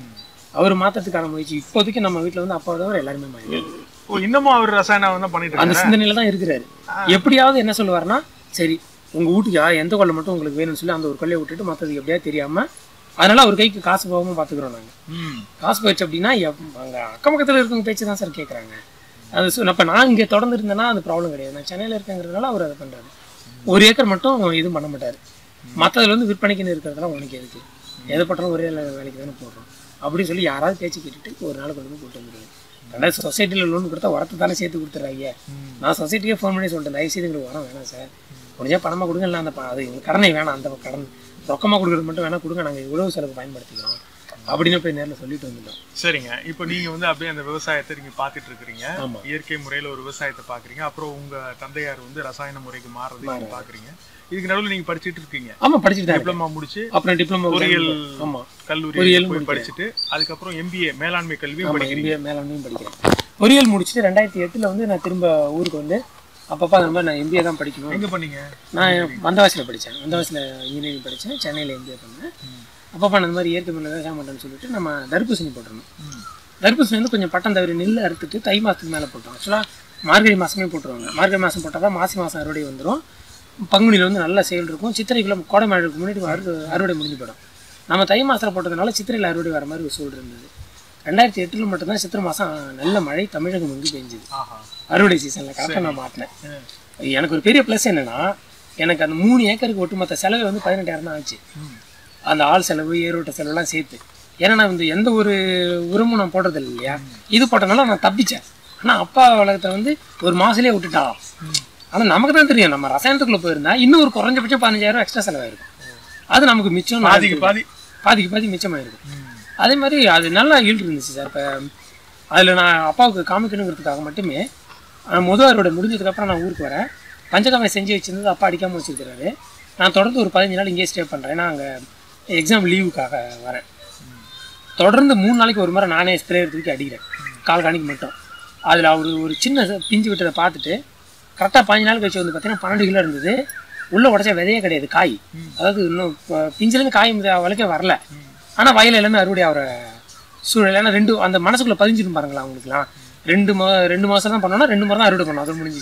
அவர் மாற்றத்துக்கான முயற்சி இப்போதைக்கு நம்ம வீட்டில் வந்து அப்பா தவிர எல்லாருமே மாறிட்டாங்க ஓ இன்னமும் அவர் ரசாயனம் தான் பண்ணிட்டு அந்த இருக்காரு சிந்தனையில தான் இருக்கிறாரு எப்படியாவது என்ன சொல்லுவாருன்னா சரி உங்க வீட்டுக்கு யா- எந்த கொள்ளை மட்டும் உங்களுக்கு வேணும்னு சொல்லி அந்த ஒரு கொள்ளையை விட்டுட்டு மற்றதுக்கு எப்படியா தெரியாம அதனால அவர் கைக்கு காசு போகாம பாத்துக்கிறோம் நாங்க ம். காசு போயிடுச்சு அப்படின்னா எப்- அங்க அக்கம் பக்கத்துல இருக்கவங்க பேச்சு தான் சார் கேட்குறாங்க அது சொ- அப்ப நான் இங்க தொடர்ந்து இருந்தேன்னா அது ப்ராப்ளம் கிடையாது நான் சென்னையில இருக்கேங்கிறதுனால அவர் அதை பண்றாரு ஒரு ஏக்கர் மட்டும் எதுவும் பண்ண மாட்டாரு மற்றதுல வந்து விற்பனைக்குன்னு இருக்கிறதெல்லாம் உனக்கு எதுக்கு எதை பட்டாலும் ஒரே வே- வேலைக்கு தானே போடுறோம் அப்படின்னு சொல்லி யாராவது பேச்சு கேட்டுட்டு ஒரு நாள் கொண்டு வந்து போட்டு வந்துடுவேன் ரெண்டாவது சொசைட்டியில் லோன் கொடுத்தா உரத்தை தானே சேர்த்து கொடுத்துட்றாங்க நான் சொசைட்டிக்கே ஃபோன் பண்ணி சொல்லிட்டேன் தயவு செய்து எங்களுக்கு உரம் வேணாம் சார் முடிஞ்சா பணமாக கொடுங்க இல்லை அந்த ப- அது எங்களுக்கு கடனை வேணாம் அந்த கடன் ரொக்கமாக கொடுக்குறது மட்டும் வேணாம் கொடுங்க நாங்கள் உழவு செலவு பயன்படுத்திக்கிறோம் அப்படின்னு போய் நேரில் சொல்லிட்டு வந்துட்டோம் சரிங்க இப்போ நீங்க வந்து அப்படியே அந்த விவசாயத்தை நீங்க பாத்துட்டு இருக்கிறீங்க ஆமா. இயற்கை முறையில ஒரு விவசாயத்தை பாக்குறீங்க அப்புறம் உங்க தந்தையார் வந்து ரசாயன முறைக்கு மாறுறது நீங்க பாக்குறீங்க இதுக்கு நடுவுல நீங்க படிச்சிட்டு இருக்கீங்க ஆமாம் படிச்சுட்டு தான் இருக்கேன். டிப்ளமா முடிச்சு அப்புறம் டிப்ளமோ பொறியியல் ஆமாம் கல்லூரி பொறியியல் போய் படிச்சுட்டு அதுக்கப்புறம் எம்பிஏ மேலாண்மை கல்வியும் ஆமாம் படிக்கிறீங்க எம்பிஏ மேலாண்மையும் படிக்கிறேன் பொறியியல் முடிச்சுட்டு ரெண்டாயிரத்தி எட்டில் வந்து நான் திரும்ப ஊருக்கு வந்து அப்பப்போ அந்த மாதிரி நான் எம்பிஏ தான் படிக்கணும் எங்க பண்ணீங்க நான் வந்தவாசியில் படித்தேன் வந்தவாசியில் இன்ஜினியரிங் படித்தேன் சென்னையில் எம்பிஏ பண்ணேன் அப்பப்போ நான் இந்த மாதிரி இயற்கை முறையில் விவசாயம் பண்ணுறேன்னு சொல்லிட்டு நம்ம தர்பூசணி போட்டுருந்தோம் ம். தர்பூசணி வந்து கொஞ்சம் பட்டம் தவிர நெல் அறுத்துட்டு தை மாதத்துக்கு மேலே போட்டோம் ஆக்சுவலாக மார்கழி மாதமே போட்டுருவாங்க மார்கழி மாதம் போட்டால் தான் மாசி மாதம் அறுவடை வந்துடும் பங்குனியில் வந்து நல்ல சேல் இருக்கும் சித்திரைக்குள்ள கோடை மழைக்கு முன்னாடி அறு அறுவடை முடிஞ்சு போயிடும் நம்ம தை மாதத்தில் போட்டதுனால சித்திரையில் அறுவடை வர மாதிரி ஒரு சூழல் இருந்தது ரெண்டாயிரத்தி எட்டில் மட்டும்தான் சித்திரை மாதம் நல்ல மழை தமிழகம் வந்து பெஞ்சுது ஆஹா அறுவடை சீசனில் கரெக்டாக நான் மாட்டினேன் எனக்கு ஒரு பெரிய ப்ளஸ் என்னன்னா எனக்கு அந்த மூணு ஏக்கருக்கு ஒட்டுமொத்த செலவு வந்து பதினெட்டாயிரம் தான் ஆச்சு ம். அந்த ஆள் செலவு ஏரோட்ட செலவுலாம் சேர்த்து ஏன்னா நான் இந்த எந்த ஒரு உரமும் நான் போடுறது இல்லை இல்லையா இது போட்டனால நான் தப்பிச்சேன் ஆனால் அப்பா உலகத்தை வந்து ஒரு மாதத்துலேயே விட்டுட்டான் ஆனால் நமக்கு தான் தெரியும் நம்ம ரசாயனத்துக்குள்ளே போயிருந்தா இன்னும் ஒரு குறைஞ்சபட்சம் பதினஞ்சாயிரம் எக்ஸ்ட்ரா செலவாயிருக்கும் அது நமக்கு மிச்சம் பாதிக்கு பாதி பாதிக்கு பாதி மிச்சமாயிருக்கும் அதே மாதிரி அது நல்லா ஈல்டு இருந்துச்சு சார் இப்போ அதில் நான் அப்பாவுக்கு காமிக்கணுங்கிறதுக்காக மட்டுமே அஹ், முத அறுவடை முடிஞ்சதுக்கப்புறம் நான் ஊருக்கு வரேன் பஞ்சகாமை செஞ்சு வச்சிருந்தது அப்பா அடிக்காமல் வச்சுருக்கிறாரு நான் தொடர்ந்து ஒரு பதினஞ்சு நாள் இங்கேயே ஸ்டே பண்ணுறேன் ஏன்னா அங்கே எக்ஸாம் லீவுக்காக வரேன் தொடர்ந்து மூணு நாளைக்கு ஒரு முறை நானே ஸ்ப்ரே தூக்கி அடிக்கிறேன் கால் காணிக்கு மட்டும் அதில் அவர் ஒரு சின்ன ச- பிஞ்சு விட்டதை பார்த்துட்டு கரெக்டாக பதினஞ்சு நாள் கழிச்சு வந்து பார்த்தீங்கன்னா பன்னெண்டு கிலோ இருந்தது உள்ளே உடச்ச விதையே கிடையாது காய் அதாவது இன்னும் ப- பிஞ்சிலேருந்து காய் வளைக்க வரல ஆனால் வயல் எல்லாமே அறுவடை ஆகிற சூழல் ஏன்னா ரெண்டு அந்த மனசுக்குள்ளே பதிஞ்சிரும் பாருங்களா அவங்களுக்குலாம் ரெண்டு மா ரெண்டு மாதம் தான் பண்ணோம்னா ரெண்டு மாதம் தான் அறுவடை பண்ணோம் அது முடிஞ்சிச்சு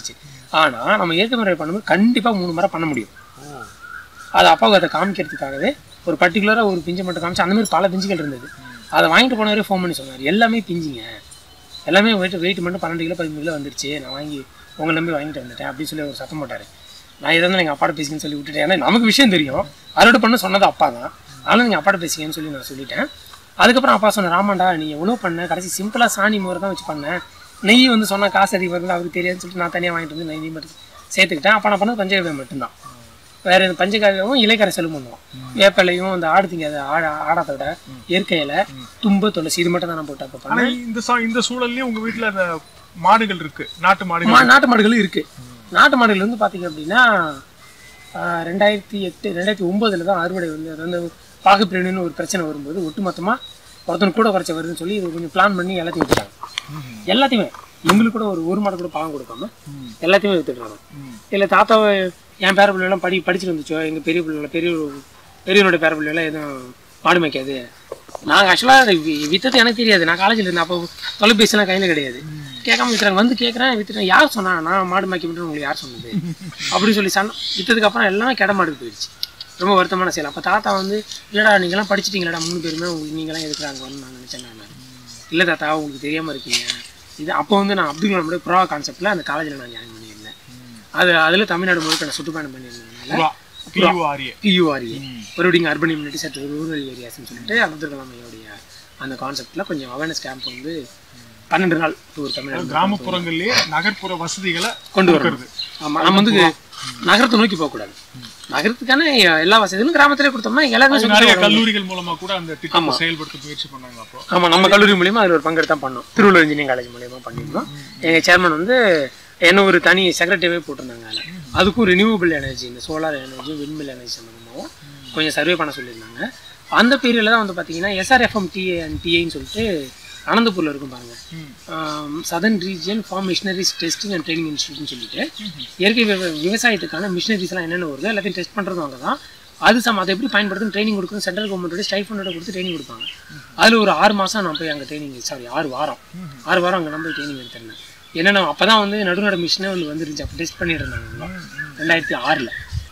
ஆனா நம்ம இயற்கை முறை பண்ணும்போது கண்டிப்பா மூணு முறை பண்ண முடியும் அது அப்பாவுக்கு அதை காமிக்கிறதுக்காகவே ஒரு பர்டிகுலராக ஒரு பிஞ்சை மட்டும் காமிச்சு அந்த மாதிரி பல பிஞ்சுகள் இருந்தது அதை வாங்கிட்டு போனவரே ஃபோன் பண்ணி சொன்னார் எல்லாமே பிஞ்சுங்க எல்லாமே வெயிட் வெயிட் மட்டும் பன்னெண்டு கிலோ பதிமூணு கிலோ வந்துருச்சு நான் வாங்கி உங்களை நம்பி வாங்கிட்டு வந்துட்டேன் அப்படின்னு சொல்லி ஒரு சத்தம் போட்டார் நான் இதை வந்து எங்கள் அப்பாட்ட பேசிங்கன்னு சொல்லி விட்டுட்டேன் ஏன்னா நமக்கு விஷயம் தெரியும் அறுவடை பண்ண சொன்னது அப்பா தான் அதனால நீங்கள் அப்பாட்ட பேசிங்கன்னு சொல்லி நான் சொல்லிட்டேன் அதுக்கப்புறம் அப்பா சொன்ன ராமாண்டா நீ எவ்வளோ பண்ண கடைசி சிம்பிளாக சாணி முறை தான் வச்சு பண்ணேன் நெய் வந்து சொன்னால் காசு அதிகம் வருது அவருக்கு தெரியாதுன்னு சொல்லிட்டு நான் தனியாக வாங்கிட்டு வந்து நெய் மட்டும் சேர்த்துக்கிட்டேன் அப்போ நான் பண்ணது பஞ்சகவியம் மட்டும்தான் வேற எந்த பஞ்சகாவியமும் இலைக்கரைசலும் பண்ணுவோம் வேப்பிலையும் அந்த ஆடு திங்காத ஆட ஆடாதோட இயற்கையில தும்பு துளசி இது மட்டும் தான் நான் போட்டு அப்போ ஆனா பண்ணேன் இந்த சா- இந்த சூழல்லயும் உங்க வீட்டுல அந்த மாடுகள் இருக்கு நாட்டு மாடுகள் மா- நாட்டு மாடுகளும் இருக்கு நாட்டு மாடுகள் வந்து பார்த்தீங்க அப்படின்னா ஆஹ், ரெண்டாயிரத்தி எட்டு ரெண்டாயிரத்தி ஒன்பதுல தான் அறுவடை வந்து அது வந்து பாகுப்பிரிவினைன்னு ஒரு பிரச்சனை வரும்போது ஒட்டுமொத்தமா ஒருத்தன் கூட குறைச்ச வருதுன்னு சொல்லி இது கொஞ்சம் பிளான் பண்ணி எல்லாத்தையும் வித்துட்டாங்க எல்லாத்தையுமே எங்களுக்கு கூட ஒரு ஒரு மாடு கூட பாகம் கொடுக்காம எல்லாத்தையுமே வித்துட்டாங்க இல்லை தாத்தாவை என் பேர பிள்ளைலாம் படி படிச்சுட்டு வந்துச்சோ எங்கள் பெரிய பிள்ளை பெரிய பெரியவனோட பேர பிள்ளைலாம் எதுவும் மாடு மேய்க்காது நாங்கள் ஆக்சுவலாக வித்தது எனக்கு தெரியாது நான் காலேஜில் இருந்தேன் அப்போ தொலைபேசிலாம் கையில் கிடையாது கேட்காம வித்துறாங்க வந்து கேட்குறேன் வித்துட்டேன் யார் சொன்னா நான் மாடு மேய்க்க மட்டும் உங்களுக்கு யார் சொன்னது அப்படின்னு சொல்லி சண்டை வித்ததுக்கு அப்புறம் எல்லாம் கிட மாடுக்கு போயிடுச்சு ரொம்ப வருத்தமான செயல் அப்போ தாத்தா வந்து இல்லைடா நீங்களாம் படிச்சிட்டீங்களாடா மூணு பேருமே உங்களுக்கு நீங்களாம் எதுக்கு அங்கே வந்து நான் நினச்சேன் நான் இல்லை தாத்தா உங்களுக்கு தெரியாமல் இருக்கீங்க இது அப்போ வந்து நான் அப்துல் கலாமோட ப்ரோ கான்செப்டில் அந்த காலேஜில் நான் ஜாயின் பண்ணியிருந்தேன் அது அதில் தமிழ்நாடு முழுக்க நான் சுற்றுப்பயணம் பண்ணியிருந்ததுனால பியூஆர்ஏ பியூஆர்ஏ மறுபடியும் அர்பன் இம்யூனிட்டி சற்று ரூரல் ஏரியாஸ்னு சொல்லிட்டு அப்துல் கலாம் ஐயோடைய அந்த கான்செப்டில் கொஞ்சம் அவேர்னஸ் கேம்ப் வந்து பன்னெண்டு நாள் டூர் தமிழ்நாடு கிராமப்புறங்கள்லயே நகர்ப்புற வசதிகளை கொண்டு வரது ஆமாம் நம்ம வந்து நகரத்தை நோக்கி போகக்கூடாது நகரத்துக்கான எல்லா வசதிகளும் கிராமத்திலே கொடுத்தோம்னா எல்லாருமே நிறைய சுத்தமா வரும். கல்லூரிகள் மூலமா கூட அந்த திட்டத்தை செயல்படுத்த முயற்சி பண்ணாங்க அப்போ ஆமாம் நம்ம கல்லூரி மூலியமா அதில் ஒரு பங்கெடுத்து தான் பண்ணோம் திருவள்ளூர் இன்ஜினியரிங் காலேஜ் மூலியமா பண்ணியிருந்தோம் எங்கள் சேர்மன் வந்து என்ன ஒரு தனி செக்ரட்டரியே போட்டிருந்தாங்க அதில் அதுக்கும் ரினியூவபிள் எனர்ஜி இந்த சோலார் எனர்ஜி விண்மில் எனர்ஜி சம்மந்தமாகவும் கொஞ்சம் சர்வே பண்ண சொல்லியிருந்தாங்க அந்த பீரியடில் தான் வந்து பார்த்தீங்கன்னா எஸ்ஆர்எஃப்எம் டிஏ அண்ட் டிஐன்னு சொல்லிட்டு அனந்தபூரில் இருக்கும் பாருங்க southern region farm machineries testing and training இன்ஸ்டியூட்னு சொல்லிட்டு இயற்கை விவ- விவசாயத்துக்கான மிஷினரிஸ்லாம் என்னென்ன வருதோ எல்லாத்தையும் டெஸ்ட் பண்ணுறதும் அங்கே தான் அது சம் அதை எப்படி பயன்படுத்தும் ட்ரைனிங் கொடுக்கும் சென்ட்ரல் கவர்மெண்ட்டோட ஸ்டைஃபண்டோட கொடுத்து ட்ரைனிங் கொடுப்பாங்க அதில் ஒரு ஆறு மாதம் நான் போய் அங்கே ட்ரைனிங் சாரி ஆறு வாரம் ஆறு வாரம் அங்கே நான் போய் ட்ரைனிங் எடுத்திருந்தேன் என்னென்ன அப்போ தான் வந்து நடுநட மிஷினே வந்து வந்துருந்துச்சு அப்போ டெஸ்ட் பண்ணிட்டு இருந்தாங்க ரெண்டாயிரத்தி ஆறில்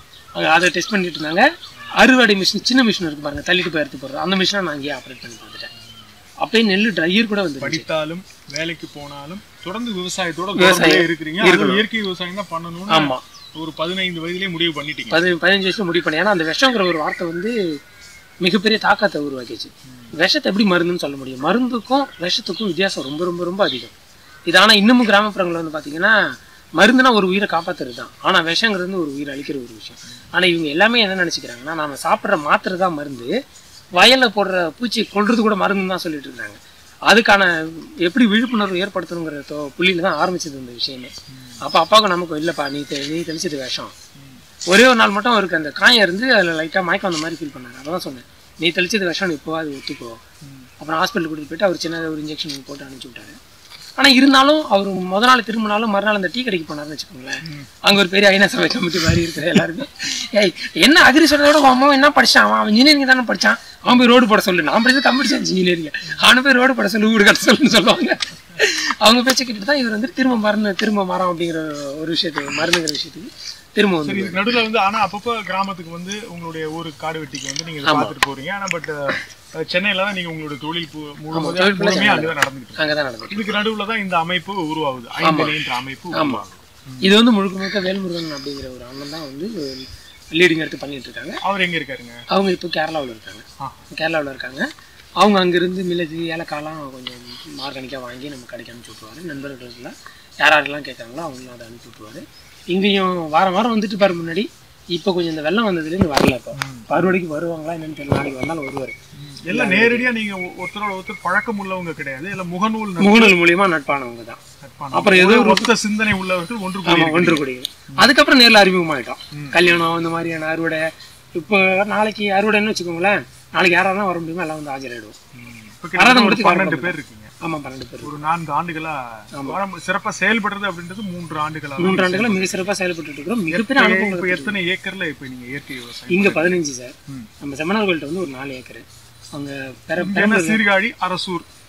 அதை டெஸ்ட் பண்ணிட்டு இருந்தாங்க அறுவடை மிஷின் சின்ன மிஷின் இருக்கு பாருங்க தள்ளிட்டு போய் எடுத்து போடுறது அந்த மிஷினை நான் அங்கேயே ஆப்ரேட் பண்ணி பார்த்துட்டேன் அப்பயே நெல் ட்ரையர் கூட வந்து படித்தாலும் வேலைக்கு போனாலும் தொடர்ந்து விவசாயத்தோட தொடர்புல இருக்கிறீங்க அதுவும் இயற்கை விவசாயம் தான் பண்ணணும்னு ஆமாம் ஒரு பதினைந்து வயதிலே முடிவு பண்ணிட்டீங்க பதி பதினஞ்சு வயசுல முடிவு பண்ணேன் ஏன்னா அந்த விஷங்கிற ஒரு வார்த்தை வந்து மிகப்பெரிய தாக்கத்தை உருவாக்கிச்சு விஷத்தை எப்படி மருந்துன்னு சொல்ல முடியும் மருந்துக்கும் விஷத்துக்கும் வித்தியாசம் ரொம்ப ரொம்ப ரொம்ப அதிகம் இது ஆனால் இன்னமும் கிராமப்புறங்களில் வந்து பார்த்தீங்கன்னா மருந்துனா ஒரு உயிரை காப்பாத்துறது தான் ஆனால் விஷங்கிறது வந்து ஒரு உயிரை அழிக்கிற ஒரு விஷயம் ஆனால் இவங்க எல்லாமே என்ன நினச்சிக்கிறாங்கன்னா நாம சாப்பிட்ற மாத்திரை தான் மருந்து வயலில் போடுற பூச்சி கொல்றது கூட மருந்துன்னு தான் சொல்லிட்டு இருந்தாங்க அதுக்கான எப்படி விழிப்புணர்வு ஏற்படுத்தணுங்கிற தோ புள்ளியில தான் ஆரம்பிச்சது இந்த விஷயமே அப்போ அப்பாவுக்கு நமக்கு இல்லைப்பா நீ தெ- நீ தெளிச்சது விஷம் ஒரே ஒரு நாள் மட்டும் அவருக்கு அந்த காயம் இருந்து அதில் லைட்டாக மயக்கம் வந்த மாதிரி ஃபீல் பண்ணாங்க அதான் சொன்னேன் நீ தெளிச்சது விஷம் இப்போ அது ஒத்துக்கோ அப்புறம் ஹாஸ்பிட்டல் கூட்டிட்டு போயிட்டு அவர் சின்னதாக ஒரு இன்ஜெக்ஷன் போட்டு அனுப்பிச்சி விட்டாரு ஆனால் இருந்தாலும் அவர் முத நாள் திரும்பினாலும் மறுநாள் அந்த டீ கடைக்கு போனார்னு வச்சுக்கோங்களேன் அங்கே ஒரு பெரிய ஐநா சபை கமிட்டி மாதிரி இருக்கிற எல்லாருமே ஏய் என்ன அக்ரி சொல்றதோட உன் அம்மா என்ன படிச்சான் அவன் இன்ஜினியரிங் தானே படிச்சான் அவன் போய் ரோடு போட சொல்லு நான் படிச்சது கம்ப்யூட்டர் சயின்ஸ் இன்ஜினியரிங் அவனை போய் ரோடு போட சொல்லு வீடு கட்ட சொல்லுன்னு சொல்லுவாங்க அவங்க பேச்சை கேட்டுட்டு தான் இவர் வந்து திரும்ப மருந்து திரும்ப மரம் அப்படிங்கிற ஒரு விஷயத்துக்கு மருந்துங்கிற விஷயத்துக்கு திரும்ப வந்து சரி இதுக்கு நடுவுல வந்து ஆனா அப்பப்போ கிராமத்துக்கு வந்து உங்களுடைய ஊரு காடு வெட்டிக்கு வந்து நீங்க இதை பார்த்துட்டு போறீங்க ஆனா பட் சென்னையில தான் நீங்க உங்களோட தொழில் பு- முழுவதும் தொழில் full-ஆ முழுமையா அங்கதான் நடந்துட்டு இருக்கு. அங்கே தான் நடந்தது இதுக்கு நடுவுல தான் இந்த அமைப்பு உருவாகுது ஐந்தலைன்ற அமைப்பு உருவாகுது இது வந்து முழுக்க முழுக்க வேல்முருகன் அப்படிங்கிற ஒரு அண்ணன் தான் வந்து லீடிங் எடுத்து பண்ணிட்டு இருக்காங்க அவர் எங்க இருக்காருங்க அவங்க இப்போ கேரளாவில் இருக்காங்க ஆ. கேரளாவில் இருக்காங்க அவங்க அங்கேருந்து மிளகு ஏலக்காய்லாம் கொஞ்சம் ஆர்கானிக்காக வாங்கி நம்ம கடைக்கு அனுப்பிச்சி விட்ருவாரு நண்பர்களுக்குள்ள யார் யாரெல்லாம் கேட்குறாங்களோ அவங்களும் அதை அனுப்பி விட்ருவாரு இங்கேயும் வாரம் வாரம் வந்துட்டு பாரு முன்னாடி இப்போ கொஞ்சம் இந்த வெள்ளம் வந்ததுலேருந்து வரல இப்போ அறுவடைக்கு வருவாங்களா என்னன்னு தெரியல நாளைக்கு வந்தாலும் வருவார் எல்லாம் நேரடியா நீங்க ஒ- ஒருத்தரோட ஒருத்தர் பழக்கம் உள்ளவங்க கிடையாது இல்ல முகநூல் நட்பு முகநூல் மூலியமா நட்பானவங்க தான் நட்பான அப்புறம் ஏதோ ஒரு ஒத்த சிந்தனை உள்ளவர்கள் ஒன்று கூடி ஆமாம் ஒன்று கூடியது அதுக்கப்புறம் நேரில் அறிமுகமாயிட்டோம் கல்யாணம் இந்த மாதிரியான அறுவடை இப்போ நாளைக்கு அறுவடைன்னு வச்சுக்கோங்களேன் நாளைக்கு யாரெல்லாம் வர முடியுமோ எல்லாம் வந்து ஆஜராயிடுவோம் இப்ப கிட்டத்தட்ட ஒரு பன்னெண்டு பேர் இருக்கீங்க ஆமாம் பன்னெண்டு பேர் ஒரு நான்கு ஆண்டுகளா ஆரம்ப- சிறப்பா செயல்படுறது அப்படின்றது மூன்று ஆண்டுகளா மூன்று ஆண்டுகளா மிக சிறப்பாக செயல்பட்டு இருக்கிறோம் மிகப்பெரிய அனுபவம் இப்ப எத்தனை ஏக்கர்ல இப்ப நீங்க இயற்கை விவசாயம் இங்க பதினஞ்சு சார் ம். நம்ம செம்மனார் கோயில்கிட்ட வந்து ஒரு நாலு ஏக்கர் அங்க பெர இங்க என்ன சீர்காழி அரசூர்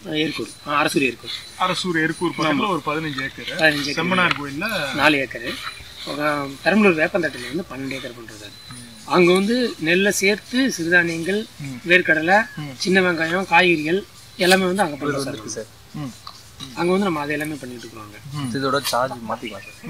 ஏற்கூர் ஆ, அரசூர் ஏற்கூர் அரசூர் எருக்கூர் பக்கத்துல ஒரு பதினஞ்சு ஏக்கர் பதினஞ்சு ஏக்கர் செம்மனார் கோயில்ல நாலு ஏக்கரு அப்புறம் பெரம்பலூர் வேப்பந்தட்டில் வந்து பன்னெண்டு ஏக்கர் பண்ணுறது அங்கே வந்து நெல்லை சேர்த்து சிறுதானியங்கள் வேர்க்கடலை சின்ன வெங்காயம் காய்கறிகள் எல்லாமே வந்து அங்கே பண்ணுறோம் சார் சார் ம். அங்கே வந்து நம்ம அதை எல்லாமே பண்ணிட்டு இருக்கிறோம் அங்கே இதோட சார்ஜ் மாற்றிக்கலாம் சார்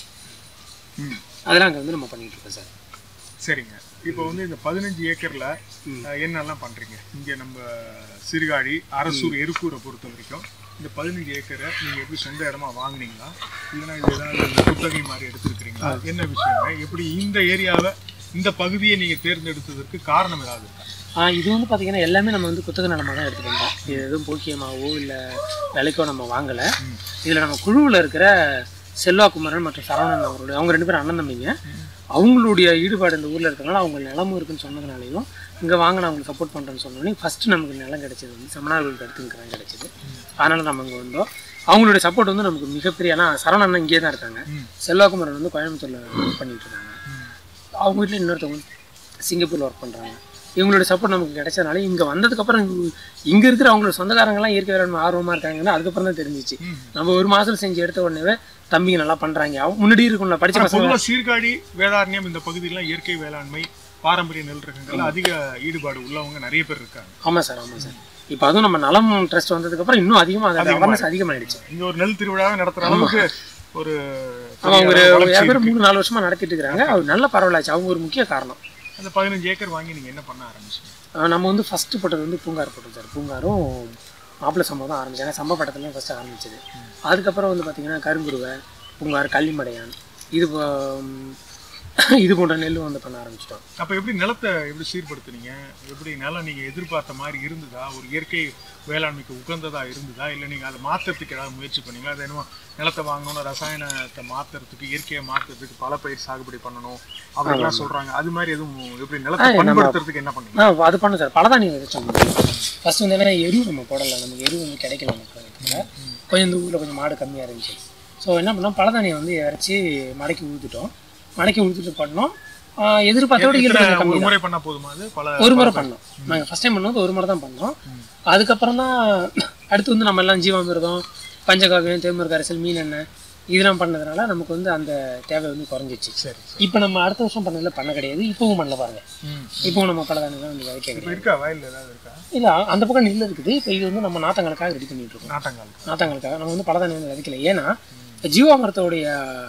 ம். அதெல்லாம் அங்கே வந்து நம்ம பண்ணிட்டு இருக்கோம் சார் சரிங்க இப்போ வந்து இந்த பதினஞ்சு ஏக்கர்ல அஹ், என்னெல்லாம் பண்றீங்க இங்க நம்ம சிறுகாழி அரசூர் எருக்கூரை பொறுத்த வரைக்கும் இந்த பதினஞ்சு ஏக்கரை நீங்க எப்படி சொந்த இடமா வாங்குனீங்களா இல்லைன்னா இது ஏதாவது குத்தகை மாதிரி எடுத்துருக்கீங்களா என்ன விஷயம் எப்படி இந்த ஏரியாவை இந்த பகுதியை நீங்க தேர்ந்தெடுத்ததற்கு காரணம் ஏதாவது இருக்கா ஆ, இது வந்து பார்த்தீங்கன்னா எல்லாமே நம்ம வந்து குத்தக நிலமாக தான் எடுத்துட்டு வந்தோம் இது எதுவும் போக்கியமாகவோ இல்லை விலைக்கோ நம்ம வாங்கலை இதில் நம்ம குழுவில் இருக்கிற செல்வா குமரன் மற்றும் சரவணன் அவருடைய அவங்க ரெண்டு பேரும் அண்ணன் தம்பிங்க அவங்களுடைய ஈடுபாடு இந்த ஊரில் இருக்கிறனால அவங்க நிலமும் இருக்குன்னு சொன்னதுனாலையும் இங்கே வாங்க நான் அவங்களுக்கு சப்போர்ட் பண்ணுறேன்னு சொன்னோன்னே ஃபஸ்ட்டு நமக்கு நிலம் கிடைச்சது வந்து செமனார்களுக்கு அடுத்து தான் கிடைச்சது அதனால் நம்ம இங்கே வந்தோம் அவங்களுடைய சப்போர்ட் வந்து நமக்கு மிகப்பெரிய ஏன்னா சரவணன் அண்ணன் இங்கே தான் இருக்காங்க செல்வாக்குமரன் வந்து கோயம்புத்தூரில் ஒர்க் பண்ணிட்டு இருக்காங்க அவங்க வீட்டில் இன்னொருத்தவங்க சிங்கப்பூரில் ஒர்க் பண்ணுறாங்க இவங்களோட சப்போர்ட் நமக்கு கிடைச்சதுனால இங்கே வந்ததுக்கப்புறம் இங்கே இருக்கிற அவங்களோட சொந்தக்காரங்களாம் இயற்கை வேளாண்மை ஆர்வமாக இருக்காங்கன்னா அதுக்கப்புறம் தான் தெரிஞ்சிச்சு நம்ம ஒரு மாதம் செஞ்சு எடுத்த உடனே தம்பிங்க நல்லா பண்ணுறாங்க அவங்க முன்னாடி இருக்கும்ல படிச்ச ஆனா பசங்க பொதுவா சீர்காழி வேதாரண்யம் இந்த பகுதியெல்லாம் இயற்கை வேளாண்மை பாரம்பரிய நெல் ரகங்கள்ல அதிக ஈடுபாடு உள்ளவங்க நிறைய பேர் இருக்காங்க ஆமாம் சார் ஆமாம் சார் இப்போ அதுவும் நம்ம நலம் ட்ரஸ்ட் வந்ததுக்கப்புறம் இன்னும் அதிகமாக அதோட அவேர்னஸ் அதிகமாகிடுச்சு இங்க ஒரு நெல் திருவிழாவை நடத்துற அளவுக்கு ஒரு அவங்க ஒரு பெரிய வளர்ச்சி வியாபாரம் மூணு நாலு வருஷமா நடத்திட்டு இருக்காங்க அது நல்ல பரவலாச்சு அவங்க ஒரு முக்கிய காரணம் அந்த பதினஞ்சு ஏக்கர் வாங்கி நீங்க என்ன பண்ண ஆரம்பிச்சீங்க ஆஹ் நம்ம வந்து ஃபஸ்ட்டு போட்டது வந்து பூங்கார் போட்டோம் சார் பூங்காரும் மாப்பிள்ளை சம்பவம் தான் ஆரம்பிச்சேன் ஏன்னா சம்பவ பட்டத்துலேயும் ஃபஸ்ட்டு ஆரம்பிச்சது அதுக்கப்புறம் வந்து பார்த்தீங்கன்னா கருங்குருவை பூங்கார் கள்ளிமடையான் இது போ- இது போன்ற நெல் வந்து பண்ண ஆரம்பிச்சிட்டோம் அப்ப எப்படி நிலத்தை எப்படி சீர்படுத்துனீங்க எப்படி நிலம் நீங்க எதிர்பார்த்த மாதிரி இருந்ததா ஒரு இயற்கை வேளாண்மைக்கு உகந்ததா இருந்ததா இல்ல நீங்க அதை மாத்துறதுக்கு ஏதாவது முயற்சி பண்ணீங்களா அது என்னமோ நிலத்தை வாங்கணும் ரசாயனத்தை மாத்துறதுக்கு இயற்கையை மாத்துறதுக்கு பல பயிர் சாகுபடி பண்ணணும் அப்படிலாம் சொல்றாங்க அது மாதிரி எதுவும் எப்படி நிலத்தை ஆ, நம்ம- பண்படுத்துறதுக்கு என்ன பண்ணீங்க ஆ அது பண்ண சார் பலதானியம் விதைச்சோம் ஃபர்ஸ்ட் வந்து என்னன்னா எரு நம்ம போடல நமக்கு எரு வந்து கிடைக்கல நமக்கு இடத்துல. கொஞ்சம் இந்த ஊரில் கொஞ்சம் மாடு கம்மியாக இருந்துச்சு ஸோ என்ன பண்ணோம் பலதானியம் வந்து இறச்சி மடக்கி ஊற்றிட்டோம் மடக்கி ஊற்றிட்டு பண்ணோம் ஆ, எதிர்பார்த்தோட ஈல்டு கொஞ்சம் எத்தனை- கம்மி ஒரு முறை பண்ணா போதுமா அது பல ஒரு முறை பண்ணோம் நாங்கள் ஃபஸ்ட் டைம் பண்ணது ஒரு முறை தான் பண்ணோம் அதுக்கப்புறம் தான் அடுத்து வந்து நம்ம எல்லாம் ஜீவாமிர்தம் பஞ்சகாவியம் தேமர் கரைசல் மீன் எண்ணெய் இதெல்லாம் பண்ணதுனால நமக்கு வந்து அந்த தேவை வந்து குறைஞ்சிச்சு சரி இப்போ நம்ம அடுத்த வருஷம் பண்ணதுல பண்ண கிடையாது இப்பவும் பண்ணல பாருங்க ம். இப்பவும் நம்ம பலதானியம் தான் வந்து விதைக்க இப்ப கிடையாது இருக்கா வயல்ல ஏதாவது இருக்கா இல்லை அந்த பக்கம் நெல் இருக்குது இப்போ இது வந்து நம்ம நாத்தங்களுக்காக ரெடி பண்ணிட்டு இருக்கோம் நாட்டங்கால் நாத்தங்களுக்காக நம்ம வந்து பலதானியம் வந்து விதைக்கல ஏன்னா இப்ப ஜீவாமிரத்தோடைய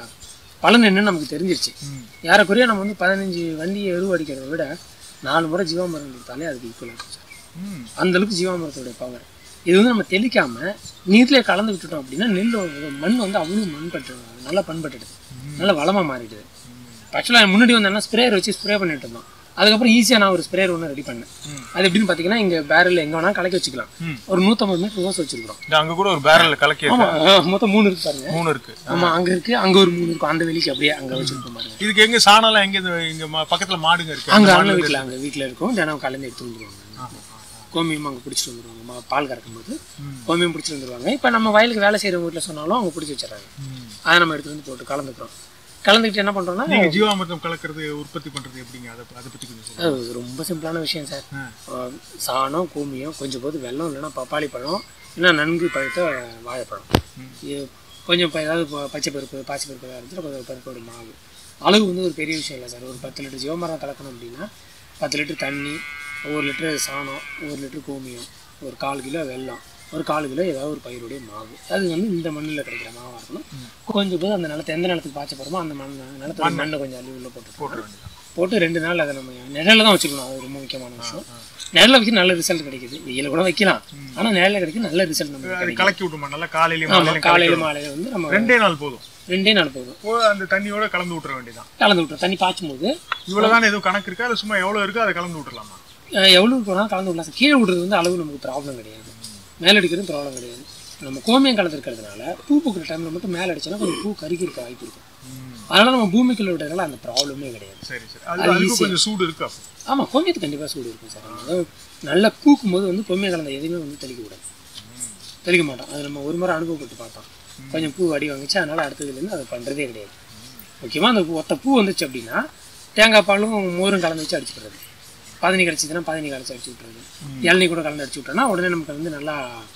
பலன் என்னன்னு நமக்கு தெரிஞ்சிருச்சு ம். யாரைக்குறைய நம்ம வந்து பதினஞ்சு வண்டியை எருவு அடிக்கிறத விட நாலு முறை ஜீவாமிரம் கொடுத்தாலே அதுக்கு ஈக்குவலாக இருக்கும் சார் ம். அந்த அளவுக்கு ஜீவாமிரத்தோடைய பவர் இது வந்து நம்ம தெளிக்காம நீர்லயே கலந்து விட்டுட்டோம் அப்படின்னா நெல் வந்து- மண் வந்து அவ்வளோ மண்பட்டு நல்லா பண்பட்டுடுது நல்லா வளமா மாறிடுது ஆக்சுவலாக முன்னாடி வந்து என்ன ஸ்ப்ரேயர் வச்சு ஸ்ப்ரே பண்ணிட்டு இருந்தோம் அதுக்கப்புறம் ஈஸியாக நான் ஒரு ஸ்ப்ரேயர் ஒன்று ரெடி பண்ணேன் அது எப்படின்னு பார்த்தீங்கன்னா இங்கே பேரல் எங்கே வேணால் கலக்கி வச்சுக்கலாம் ம். ஒரு நூற்றம்பது மீட்டர் ஓஸ் வச்சிருக்கிறோம் இந்த அங்க கூட ஒரு பேரல் கலக்கி இருக்கு. ஆமாம் மொத்தம் மூணு இருக்கு பாருங்க மூணு இருக்கு ஆமா அங்க இருக்கு அங்க ஒரு மூணு இருக்கும் அந்த வெளிக்கு அப்படியே அங்க வச்சிருக்கோம் பாருங்க இதுக்கு எங்க சாணம்லாம் எங்க இது இங்க ம- பக்கத்துல மாடுங்க இருக்கு அங்க அந்த அண்ணன் மாடுல வீட்டுல அங்க வீட்டுல இருக்கும் தினம் கலந்து எடுத்து வந்துருவாங்க கோமியம் அங்க பிடிச்சிட்டு வந்துருவாங்க மா- பால் கறக்கும் போது கோமியம் பிடிச்சிட்டு வந்துருவாங்க இப்ப நம்ம வயலுக்கு வேலை செய்யறவங்க வீட்டுல சொன்னாலும் அவங்க பிடிச்சி வச்சிடறாங்க அதை நம்ம எடுத்து வந்து போட்டு கலந்துக்கிறோம் கலந்துக்கிட்டு என்ன பண்றோம்னா நீங்க ஜீவாமிர்தம் கலக்கிறது உற்பத்தி பண்றது எப்படிங்க அதை அதை பத்தி கொஞ்சம் சொல்லுங்க அது ரொம்ப சிம்பிளான விஷயம் சார் அஹ் சாணம் கோமியம் கொஞ்சம் போது வெல்லம் இல்லைன்னா பப்பாளி பழம் இல்லைன்னா நன்கு பழுத்த வாழைப்பழம் இது கொஞ்சம் இப்போ ஏதாவது ப- பச்சை பருப்பு பாசி பருப்பு ஏதாவது இருந்துச்சுன்னா கொஞ்சம் பருப்போட மாவு அளவு வந்து ஒரு பெரிய விஷயம் இல்லை சார் ஒரு பத்து லிட்டர் ஜீவமரம் கலக்கணும் அப்படின்னா பத்து லிட்டர் தண்ணி ஒரு லிட்டர் சாணம் ஒரு லிட்டர் கோமியம் ஒரு கால் கிலோ வெல்லம் ஒரு கால் கிலோ ஏதாவது ஒரு பயிருடைய மாவு அது வந்து இந்த மண்ணில் கிடைக்கிற மாவாக இருக்கணும் கொஞ்சம் போது அந்த நிலத்தை எந்த நிலத்துக்கு பாய்ச்ச போகிறோமோ அந்த மண் நிலத்துல மண்ணை கொஞ்சம் அள்ளி உள்ள போட்டு போட்டுற வேண்டியது போட்டு ரெண்டு நாள் அதை நம்ம நிழல்ல தான் வச்சுக்கணும் அது ரொம்ப முக்கியமான விஷயம் நிழல்ல வச்சு நல்ல ரிசல்ட் கிடைக்குது வெயில கூட வைக்கலாம் ஆனா நிழல்ல கிடைக்கும் நல்ல ரிசல்ட் நமக்கு அது கிடைக்கும் கலக்கி விட்டுமா நல்லா காலையிலயும் ஆமா மாலையிலயும் காலையில மாலையில வந்து நம்ம ரெண்டே நாள் போதும் ரெண்டே நாள் போதும் ஓ அந்த தண்ணியோட கலந்து விட்டுற வேண்டியதான் கலந்து விட்டுரும் தண்ணி பாய்ச்சும் போது இவ்வளவுதான் எதுவும் கணக்கு இருக்கா அது சும்மா எவ்வளவு இருக்கோ அதை கலந்து விட்டுறலாமா அஹ், எவ்வளவு போனாலும் கலந்து விடலாம் சார். கீழே விடுறது வந்து அளவு நமக்கு ப்ராப்ளம் கிடையாது மேலே அடிக்கிறது ப்ராப்ளம் கிடையாது நம்ம கோமியம் கலந்து இருக்கிறதுனால பூ பூக்கிற டைம்ல மட்டும் மேலே அடிச்சோன்னா கொஞ்சம் பூ கருகி இருக்க வாய்ப்பு இருக்கும் அதனால நம்ம பூமிக்குள்ள விடுறதுனால அந்த ப்ராப்ளமே கிடையாது சரி சரி அது அதுக்கு கொஞ்சம் சூடு இருக்கு அப்போ ஆமாம் கோமியத்துக்கு கண்டிப்பாக சூடு இருக்கும் சார் அதாவது நல்லா பூக்கும் போது வந்து கோமியம் கலந்த எதுவுமே வந்து தெளிக்க கூடாது தெளிக்க மாட்டோம் அது நம்ம ஒரு முறை அனுபவப்பட்டு பார்த்தோம் கொஞ்சம் பூ அடி வாங்கிச்சு அதனால அடுத்ததுலேருந்து அதை பண்ணுறதே கிடையாது முக்கியமாக அந்த பூ- ஒத்த பூ வந்துச்சு அப்படின்னா தேங்காய் பாலும் மோரும் கலந்து வச்சு அடிச்சுக்கிறது பதினி கிடச்சிதுன்னா பதினி கலச்சு அடிச்சு விட்றது இளநீ கூட கலந்து அடிச்சு விட்டோம்னா உடனே நமக்கு வந்து நல்லா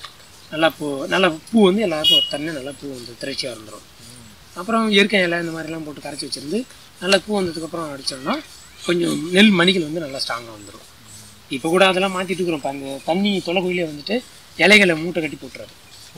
நல்லா பூ நல்லா பூ வந்து எல்லாருக்கும் ஒரு தண்ணி நல்லா பூ வந்து திரைச்சியாக வந்துடும் அப்புறம் இயற்கை இலை இந்த மாதிரிலாம் போட்டு கரைச்சி வச்சிருந்து நல்லா பூ வந்ததுக்கப்புறம் அடித்தோம்னா கொஞ்சம் நெல் மணிகள் வந்து நல்லா ஸ்ட்ராங்காக வந்துடும் இப்போ கூட அதெல்லாம் மாற்றிட்டு இருக்கிறோம் இப்போ அந்த தண்ணி தொலைக்குயிலே வந்துட்டு இலைகளை மூட்டை கட்டி போட்டுறாரு